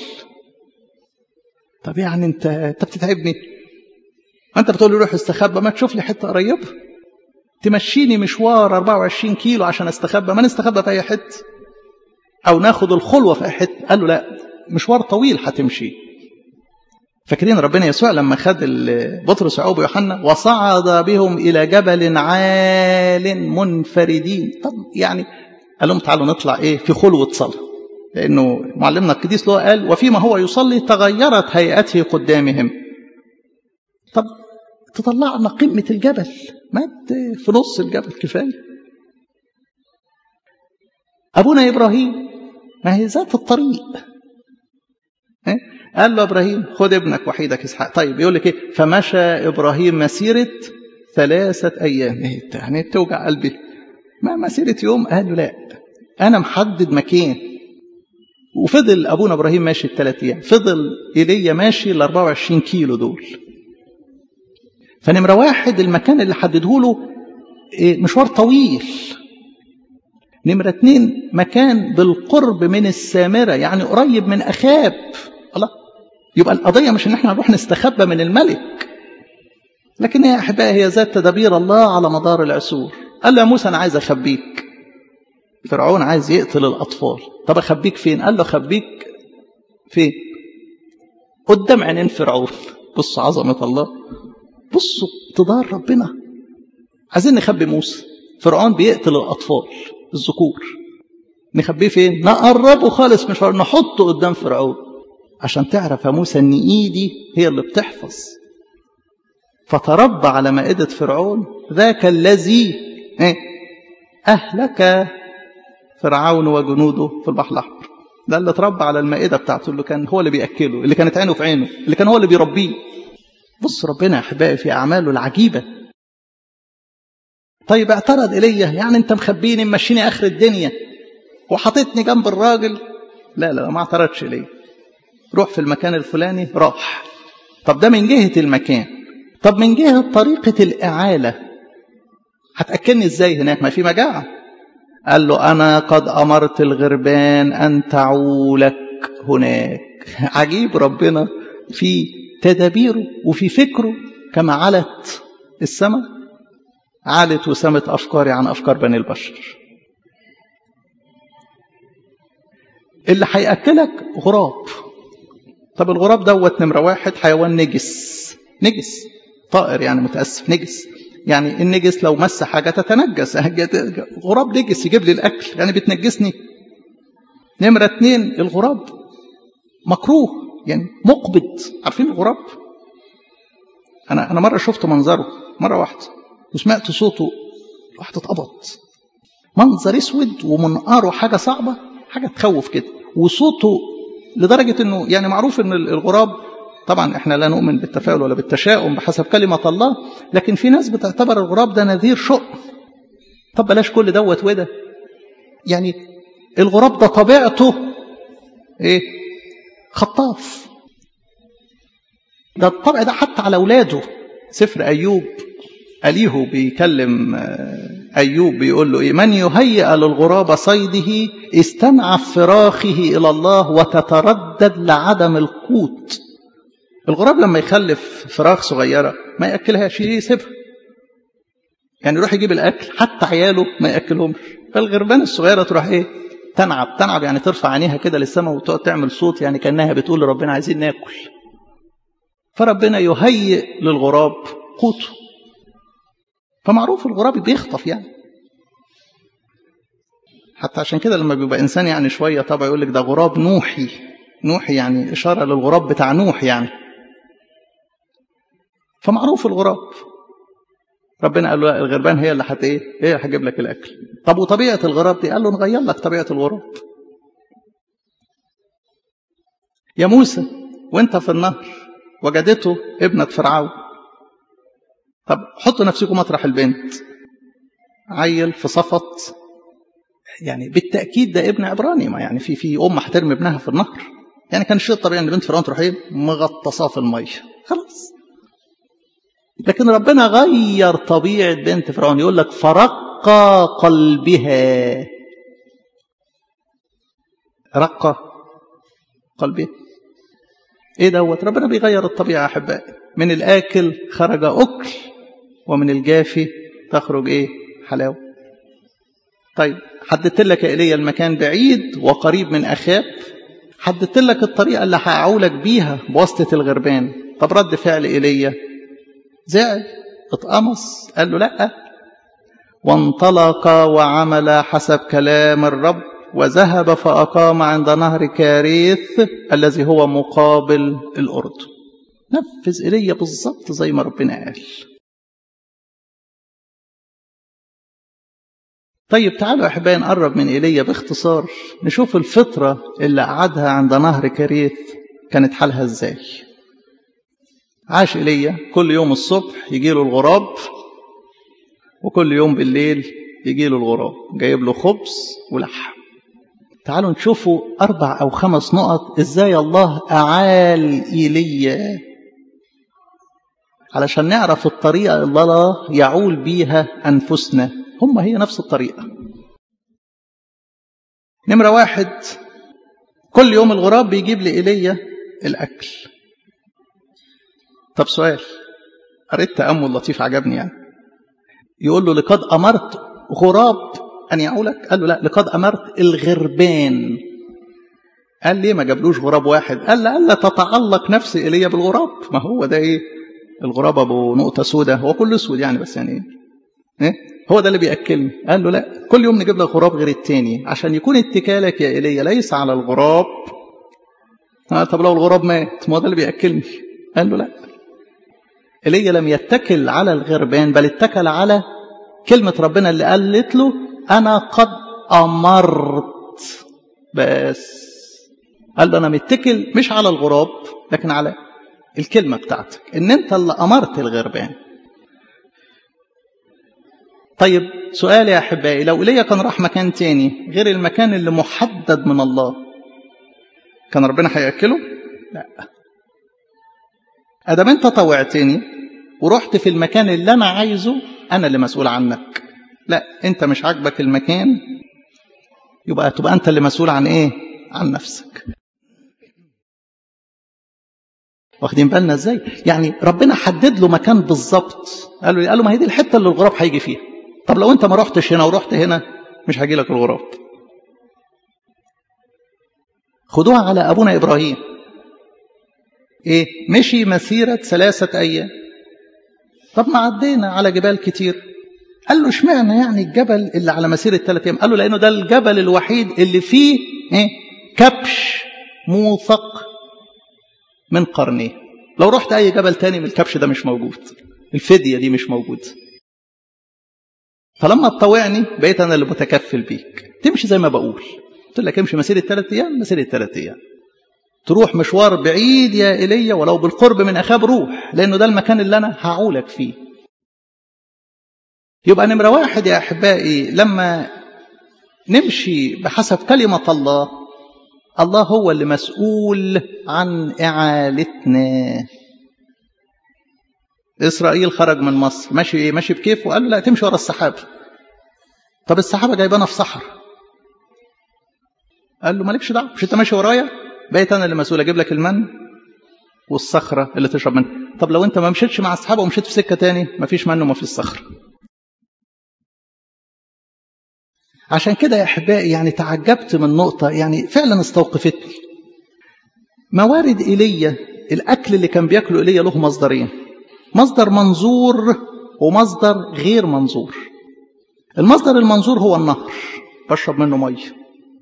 S1: طب يعني انت انت بتتعبني ما انت بتقول لي روح استخبى ما تشوف لي حته قريبه تمشيني مشوار 24 كيلو عشان استخبى ما نستخبى في اي حته او ناخد الخلوه في اي حته قال له لا مشوار طويل هتمشي فاكرين ربنا يسوع لما خد بطرس ويعقوب ويوحنا وصعد بهم الى جبل عال منفردين طب يعني قال لهم تعالوا نطلع ايه في خلوه صلاه لأنه معلمنا القديس له قال وفيما هو يصلي تغيرت هيئته قدامهم طب تطلعنا قمة الجبل ما في نص الجبل كفاية أبونا إبراهيم ما هي ذات الطريق قال له إبراهيم خد ابنك وحيدك إسحاق طيب يقول لك إيه فمشى إبراهيم مسيرة ثلاثة أيام يعني توجع قلبي ما مسيرة يوم قال له لا أنا محدد مكان وفضل ابونا ابراهيم ماشي الثلاث ايام فضل ايليا ماشي ال 24 كيلو دول فنمره واحد المكان اللي حدده له مشوار طويل نمرة اتنين مكان بالقرب من السامرة يعني قريب من أخاب الله يبقى القضية مش إن احنا نروح نستخبى من الملك لكن يا أحبائي هي ذات تدابير الله على مدار العصور قال له يا موسى أنا عايز أخبيك فرعون عايز يقتل الأطفال طب أخبيك فين قال له أخبيك فين قدام عينين فرعون بصوا عظمة الله بصوا اقتدار ربنا عايزين نخبي موسى فرعون بيقتل الأطفال الذكور نخبيه فين نقربه خالص مش فرعون نحطه قدام فرعون عشان تعرف يا موسى ان ايدي هي اللي بتحفظ فتربى على مائدة فرعون ذاك الذي أهلك فرعون وجنوده في البحر الأحمر ده اللي اتربى على المائدة بتاعته اللي كان هو اللي بيأكله اللي كانت عينه في عينه اللي كان هو اللي بيربيه بص ربنا يا أحبائي في أعماله العجيبة طيب اعترض إلي يعني أنت مخبيني ممشيني آخر الدنيا وحطيتني جنب الراجل لا لا ما اعترضش إلي روح في المكان الفلاني راح طب ده من جهة المكان طب من جهة طريقة الإعالة هتأكلني إزاي هناك ما في مجاعة قال له أنا قد أمرت الغربان أن تعولك هناك عجيب ربنا في تدابيره وفي فكره كما علت السماء عالت وسمت أفكاري عن أفكار بني البشر اللي هيأكلك غراب طب الغراب دوت نمرة واحد حيوان نجس نجس طائر يعني متأسف نجس يعني النجس لو مس حاجة تتنجس غراب نجس يجيب لي الأكل يعني بتنجسني نمرة اتنين الغراب مكروه يعني مقبض عارفين الغراب أنا أنا مرة شفت منظره مرة واحدة وسمعت صوته واحد اتقبض منظر اسود ومنقاره حاجة صعبة حاجة تخوف كده وصوته لدرجة انه يعني معروف ان الغراب طبعا احنا لا نؤمن بالتفاؤل ولا بالتشاؤم بحسب كلمة الله لكن في ناس بتعتبر الغراب ده نذير شؤم طب بلاش كل دوت وده يعني الغراب ده طبيعته ايه خطاف ده الطبع ده حتى على اولاده سفر ايوب أليه بيكلم أيوب بيقول له إيه من يهيئ للغراب صيده استنعف فراخه إلى الله وتتردد لعدم القوت الغراب لما يخلف فراخ صغيرة ما يأكلهاش يسيبها يعني يروح يجيب الأكل حتى عياله ما يأكلهمش فالغربان الصغيرة تروح إيه تنعب تنعب يعني ترفع عينيها كده للسماء وتقعد تعمل صوت يعني كأنها بتقول لربنا عايزين ناكل فربنا يهيئ للغراب قوته فمعروف الغراب بيخطف يعني حتى عشان كده لما بيبقى انسان يعني شويه طبعا يقول لك ده غراب نوحي نوحي يعني اشاره للغراب بتاع نوح يعني فمعروف الغراب ربنا قال له الغربان هي اللي هت ايه هي اللي هتجيب لك الاكل طب وطبيعه الغراب دي قال له نغير لك طبيعه الغراب يا موسى وانت في النهر وجدته ابنه فرعون طب حطوا نفسكم مطرح البنت عيل في صفط يعني بالتاكيد ده ابن عبراني ما يعني في في ام هترمي ابنها في النهر يعني كان الشيء الطبيعي ان بنت فرعون تروح ايه مغطساه في الميه خلاص لكن ربنا غير طبيعه بنت فرعون يقول لك فرق قلبها رق قلبها ايه دوت ربنا بيغير الطبيعه احبائي من الاكل خرج اكل ومن الجافي تخرج ايه حلاوه طيب حددت لك يا ايليا المكان بعيد وقريب من اخاب حددت لك الطريقه اللي هعولك بيها بواسطه الغربان طب رد فعل ايليا زعل اتقمص قال له لا وانطلق وعمل حسب كلام الرب وذهب فأقام عند نهر كاريث الذي هو مقابل الأردن نفذ إلي بالظبط زي ما ربنا قال طيب تعالوا أحبائي نقرب من إيليا باختصار نشوف الفترة اللي قعدها عند نهر كريث كانت حالها إزاي عاش إيليا كل يوم الصبح يجي له الغراب وكل يوم بالليل يجي له الغراب جايب له خبز ولحم تعالوا نشوفوا أربع أو خمس نقط إزاي الله أعال إيليا علشان نعرف الطريقة اللي الله يعول بيها أنفسنا هم هي نفس الطريقة نمرة واحد كل يوم الغراب بيجيب لإيليا الأكل طب سؤال قريت تأمل لطيف عجبني يعني يقول له لقد أمرت غراب أن يعولك قال له لا لقد أمرت الغربان قال ليه ما جابلوش غراب واحد قال لا ألا تتعلق نفسي إيليا بالغراب ما هو ده إيه الغراب أبو نقطة سوداء هو كله أسود يعني بس يعني إيه, إيه؟ هو ده اللي بيأكلني قال له لا كل يوم نجيب لك غراب غير التاني عشان يكون اتكالك يا إيليا ليس على الغراب آه طب لو الغراب مات ما هو ده اللي بيأكلني قال له لا إيليا لم يتكل على الغربان بل اتكل على كلمة ربنا اللي قالت له أنا قد أمرت بس قال له أنا متكل مش على الغراب لكن على الكلمة بتاعتك إن أنت اللي أمرت الغربان طيب سؤال يا أحبائي لو إيليا كان راح مكان تاني غير المكان اللي محدد من الله كان ربنا هيأكله؟ لا أدام أنت طوعتني ورحت في المكان اللي أنا عايزه أنا اللي مسؤول عنك لا أنت مش عاجبك المكان يبقى تبقى أنت اللي مسؤول عن إيه؟ عن نفسك واخدين بالنا ازاي يعني ربنا حدد له مكان بالظبط قال له قال له ما هي دي الحته اللي الغراب هيجي فيها طب لو انت ما رحتش هنا ورحت هنا مش هيجي لك الغراب خدوها على ابونا ابراهيم ايه مشي مسيره ثلاثه ايام طب ما عدينا على جبال كتير قال له اشمعنى يعني الجبل اللي على مسيره ثلاث ايام قال له لانه ده الجبل الوحيد اللي فيه ايه كبش موثق من قرنيه لو رحت اي جبل تاني من الكبش ده مش موجود الفديه دي مش موجود فلما تطوعني بقيت انا اللي متكفل بيك تمشي زي ما بقول قلت لك امشي مسيره ثلاث ايام مسيره ثلاث ايام تروح مشوار بعيد يا ايليا ولو بالقرب من اخاب روح لانه ده المكان اللي انا هعولك فيه يبقى نمره واحد يا احبائي لما نمشي بحسب كلمه الله الله هو اللي مسؤول عن اعالتنا اسرائيل خرج من مصر ماشي ايه ماشي بكيف وقال له لا تمشي ورا السحابه طب السحابه جايبانا في صحراء قال له مالكش دعوه مش انت ماشي ورايا بقيت انا اللي مسؤول اجيب لك المن والصخره اللي تشرب منها طب لو انت ما مشيتش مع السحابه ومشيت في سكه تاني مفيش من ومفيش صخره عشان كده يا احبائي يعني تعجبت من نقطه يعني فعلا استوقفتني موارد ايليا الاكل اللي كان بياكله ايليا له مصدرين مصدر منظور ومصدر غير منظور المصدر المنظور هو النهر بشرب منه ميه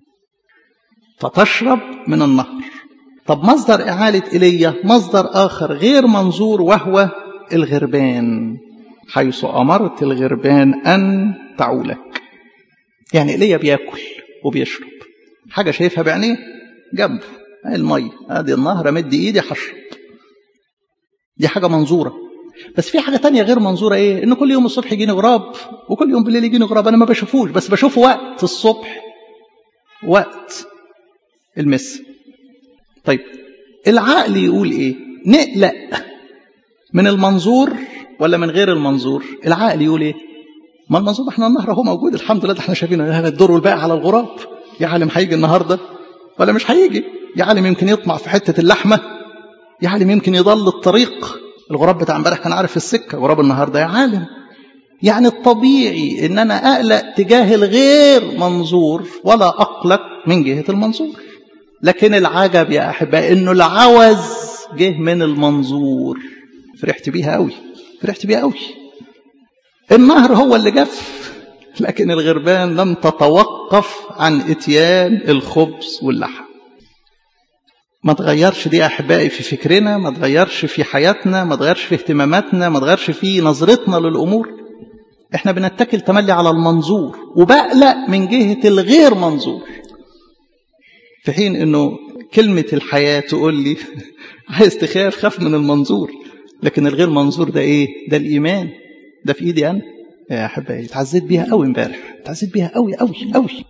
S1: فتشرب من النهر طب مصدر إعالة إيليا مصدر آخر غير منظور وهو الغربان حيث أمرت الغربان أن تعولك يعني إيليا بياكل وبيشرب حاجة شايفها بعينيه جنبه المية ادي النهر امد ايدي هشرب دي حاجة منظورة بس في حاجة تانية غير منظورة ايه ان كل يوم الصبح يجيني غراب وكل يوم بالليل يجيني غراب انا ما بشوفوش بس بشوفه وقت الصبح وقت المس طيب العقل يقول ايه نقلق من المنظور ولا من غير المنظور العقل يقول ايه ما المنظور احنا النهر اهو موجود الحمد لله ده احنا شايفينه الدور والباقي على الغراب يا عالم هيجي النهارده ولا مش هيجي يا عالم يمكن يطمع في حته اللحمه يا عالم يمكن يضل الطريق الغراب بتاع امبارح كان عارف السكه غراب النهارده يا عالم يعني الطبيعي ان انا اقلق تجاه الغير منظور ولا اقلق من جهه المنظور لكن العجب يا احبائي انه العوز جه من المنظور فرحت بيها قوي فرحت بيها قوي النهر هو اللي جف لكن الغربان لم تتوقف عن اتيان الخبز واللحم ما تغيرش دي احبائي في فكرنا ما تغيرش في حياتنا ما تغيرش في اهتماماتنا ما تغيرش في نظرتنا للامور احنا بنتكل تملي على المنظور وبقلق من جهه الغير منظور في حين انه كلمه الحياه تقول لي عايز تخاف خاف من المنظور لكن الغير منظور ده ايه ده الايمان ده في ايدي انا يا احبائي اتعزيت بيها قوي امبارح اتعزيت بيها قوي قوي قوي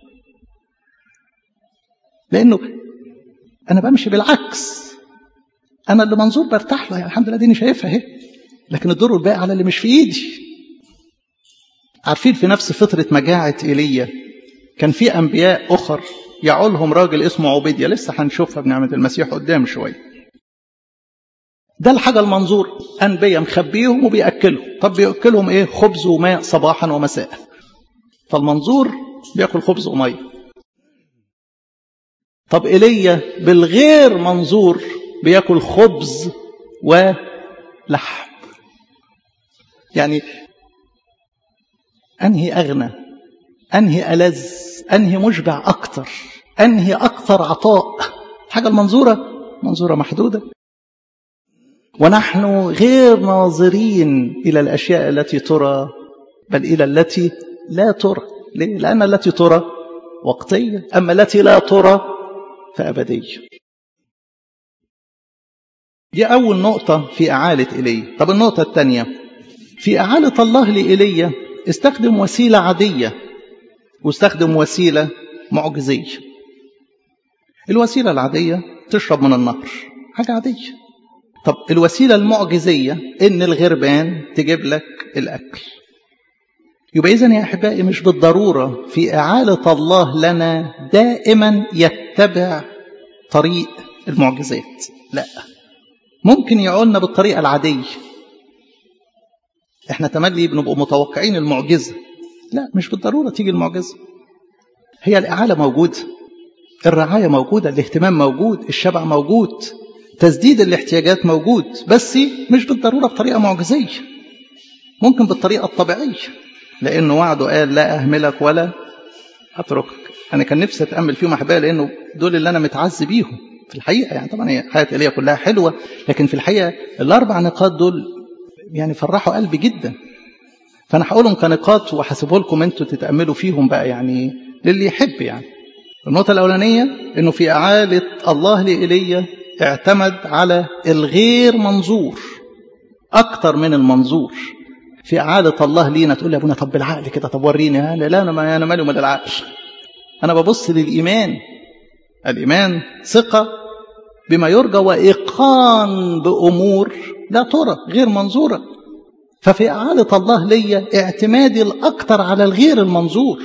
S1: لانه انا بمشي بالعكس انا اللي منظور برتاح له يعني الحمد لله ديني شايفها اهي لكن الدور الباقي على اللي مش في ايدي عارفين في نفس فترة مجاعة ايليا كان في انبياء اخر يعولهم راجل اسمه عبيديا لسه هنشوفها بنعمة المسيح قدام شوية ده الحاجة المنظور أنبياء مخبيهم وبيأكلهم طب بيأكلهم إيه خبز وماء صباحا ومساء فالمنظور بيأكل خبز وماء طب إيليا بالغير منظور بيأكل خبز ولحم يعني أنهي أغنى أنهي ألذ أنهي مشبع أكتر أنهي أكثر عطاء حاجة المنظورة منظورة محدودة ونحن غير ناظرين إلى الأشياء التي ترى بل إلى التي لا ترى ليه؟ لأن التي ترى وقتية أما التي لا ترى فأبدية دي أول نقطة في إعالة إيليا طب النقطة الثانية في إعالة الله لإيليا استخدم وسيلة عادية واستخدم وسيلة معجزية الوسيلة العادية تشرب من النهر حاجة عادية طب الوسيلة المعجزية إن الغربان تجيب لك الأكل يبقى إذن يا أحبائي مش بالضرورة في إعالة الله لنا دائما يتبع طريق المعجزات لا ممكن يعولنا بالطريقة العادية احنا تملي بنبقى متوقعين المعجزة لا مش بالضرورة تيجي المعجزة هي الإعالة موجودة الرعاية موجودة الاهتمام موجود الشبع موجود تسديد الاحتياجات موجود بس مش بالضرورة بطريقة معجزية ممكن بالطريقة الطبيعية لأنه وعده قال لا أهملك ولا أتركك أنا كان نفسي أتأمل فيهم أحبائي لأنه دول اللي أنا متعز بيهم في الحقيقة يعني طبعا هي حياة إيليا كلها حلوة لكن في الحقيقة الأربع نقاط دول يعني فرحوا قلبي جدا فأنا هقولهم كنقاط وهسيبه لكم أنتوا تتأملوا فيهم بقى يعني للي يحب يعني النقطة الأولانية إنه في إعالة الله لإيليا اعتمد على الغير منظور أكتر من المنظور في إعادة الله لينا تقول لي يا ابونا طب بالعقل كده طب وريني لا, لا أنا أنا مالي ومال العقل أنا ببص للإيمان الإيمان ثقة بما يرجى وإيقان بأمور لا ترى غير منظورة ففي إعادة الله ليا اعتمادي الأكثر على الغير المنظور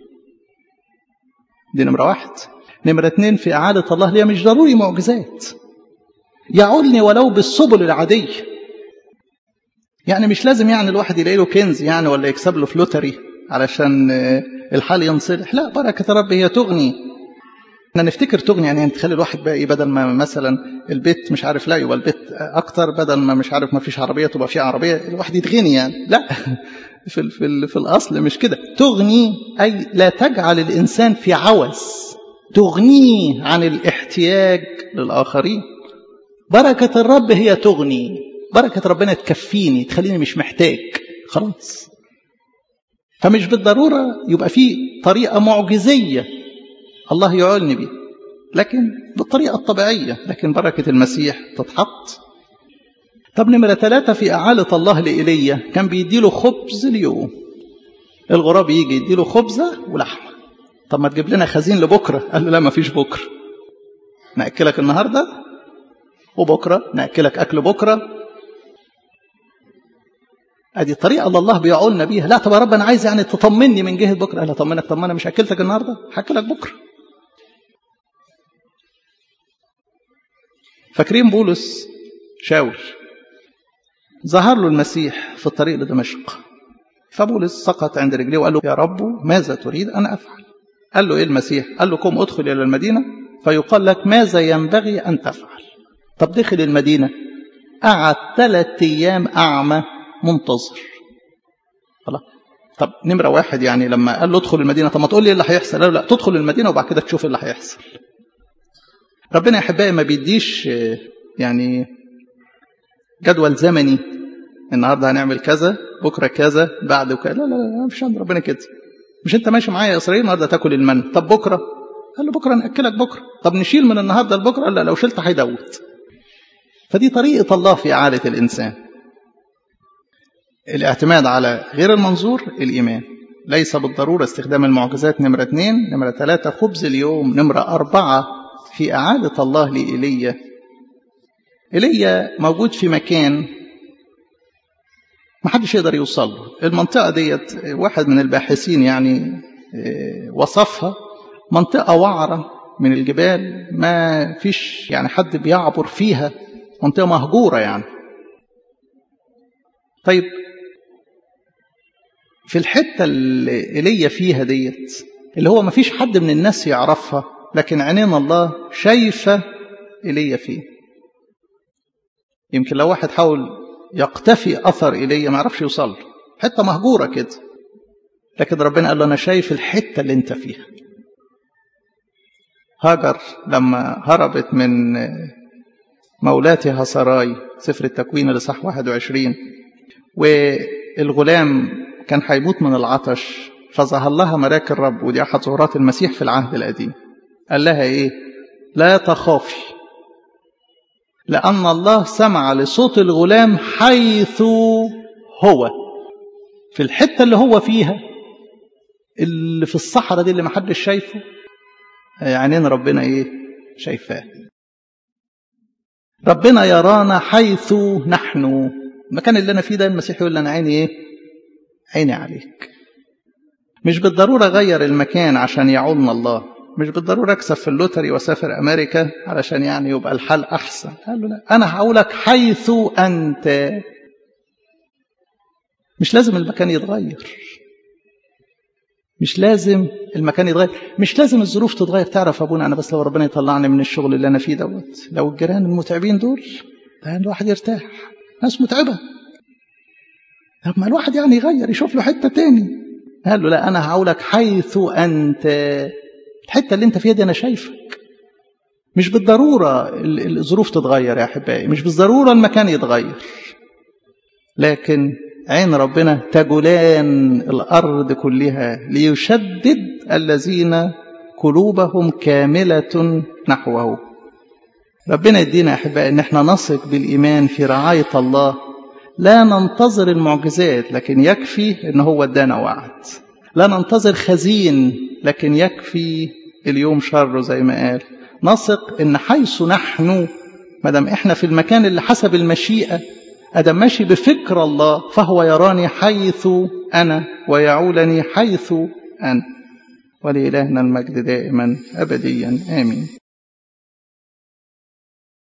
S1: دي نمرة واحد نمرة اتنين في إعادة الله ليا مش ضروري معجزات يعولني ولو بالسبل العادية يعني مش لازم يعني الواحد يلاقي له كنز يعني ولا يكسب له فلوتري علشان الحال ينصلح لا بركة رب هي تغني احنا نفتكر تغني يعني تخلي الواحد بقى ايه بدل ما مثلا البيت مش عارف لا يبقى البيت اكتر بدل ما مش عارف ما فيش عربيه تبقى في عربيه الواحد يتغني يعني لا في في في الاصل مش كده تغني اي لا تجعل الانسان في عوز تغنيه عن الاحتياج للاخرين بركه الرب هي تغني بركه ربنا تكفيني تخليني مش محتاج خلاص فمش بالضروره يبقى في طريقه معجزيه الله يعولني بيه لكن بالطريقة الطبيعية لكن بركة المسيح تتحط طب نمرة ثلاثة في أعالة الله لإيليا كان بيديله خبز اليوم الغراب يجي يديله خبزة ولحمة طب ما تجيب لنا خزين لبكرة قال له لا ما فيش بكرة نأكلك النهاردة وبكرة نأكلك أكل بكرة ادي طريقه اللي الله بيعولنا بيها لا طب يا رب انا عايز يعني تطمني من جهه بكره لا اطمنك طب ما انا مش اكلتك النهارده هاكلك بكره فاكرين بولس شاول ظهر له المسيح في الطريق لدمشق فبولس سقط عند رجليه وقال له يا رب ماذا تريد ان افعل قال له ايه المسيح قال له قم ادخل الى المدينه فيقال لك ماذا ينبغي ان تفعل طب دخل المدينه قعد ثلاث ايام اعمى منتظر خلاص طب نمره واحد يعني لما قال له ادخل المدينه طب ما تقول لي ايه اللي هيحصل قال له لا تدخل المدينه وبعد كده تشوف اللي هيحصل ربنا يا احبائي ما بيديش يعني جدول زمني النهارده هنعمل كذا بكره كذا بعد كذا لا لا لا مفيش عند ربنا كده مش انت ماشي معايا يا اسرائيل النهارده تاكل المن طب بكره قال له بكره ناكلك بكره طب نشيل من النهارده لبكره قال لا لو شلت هيدوت فدي طريقه الله في اعاده الانسان الاعتماد على غير المنظور الإيمان ليس بالضرورة استخدام المعجزات نمرة اثنين نمرة ثلاثة خبز اليوم نمرة أربعة في إعادة الله لإيليا إيليا موجود في مكان ما حدش يقدر يوصل له المنطقة ديت واحد من الباحثين يعني وصفها منطقة وعرة من الجبال ما فيش يعني حد بيعبر فيها منطقة مهجورة يعني طيب في الحتة اللي إيليا فيها ديت اللي هو ما فيش حد من الناس يعرفها لكن عينين الله شايفة إيليا فيه يمكن لو واحد حاول يقتفي أثر إيليا ما يعرفش يوصل له حتة مهجورة كده لكن ربنا قال له أنا شايف الحتة اللي أنت فيها هاجر لما هربت من مولاتها سراي سفر التكوين لصح 21 والغلام كان هيموت من العطش فظهر لها ملاك الرب ودي أحد ظهورات المسيح في العهد القديم قال لها إيه لا تخافي لأن الله سمع لصوت الغلام حيث هو في الحتة اللي هو فيها اللي في الصحراء دي اللي محدش شايفه عينين ربنا إيه شايفاه ربنا يرانا حيث نحن المكان اللي أنا فيه ده المسيح يقول لنا عيني إيه عيني عليك مش بالضرورة غير المكان عشان يعولنا الله مش بالضرورة أكسب في اللوتري وأسافر أمريكا علشان يعني يبقى الحال أحسن قال له لا أنا هقولك حيث أنت مش لازم المكان يتغير مش لازم المكان يتغير مش لازم الظروف تتغير تعرف أبونا أنا بس لو ربنا يطلعني من الشغل اللي أنا فيه دوت لو الجيران المتعبين دول ده الواحد يرتاح ناس متعبة طب ما الواحد يعني يغير يشوف له حتة تاني قال له لا أنا هقولك حيث أنت الحتة اللي أنت فيها دي أنا شايفك مش بالضرورة الظروف تتغير يا أحبائي مش بالضرورة المكان يتغير لكن عين ربنا تجولان الأرض كلها ليشدد الذين قلوبهم كاملة نحوه ربنا يدينا يا أحبائي أن احنا نثق بالإيمان في رعاية الله لا ننتظر المعجزات لكن يكفي ان هو ادانا وعد لا ننتظر خزين لكن يكفي اليوم شره زي ما قال نثق ان حيث نحن ما دام احنا في المكان اللي حسب المشيئه ادم ماشي بفكر الله فهو يراني حيث انا ويعولني حيث انا ولإلهنا المجد دائما ابديا امين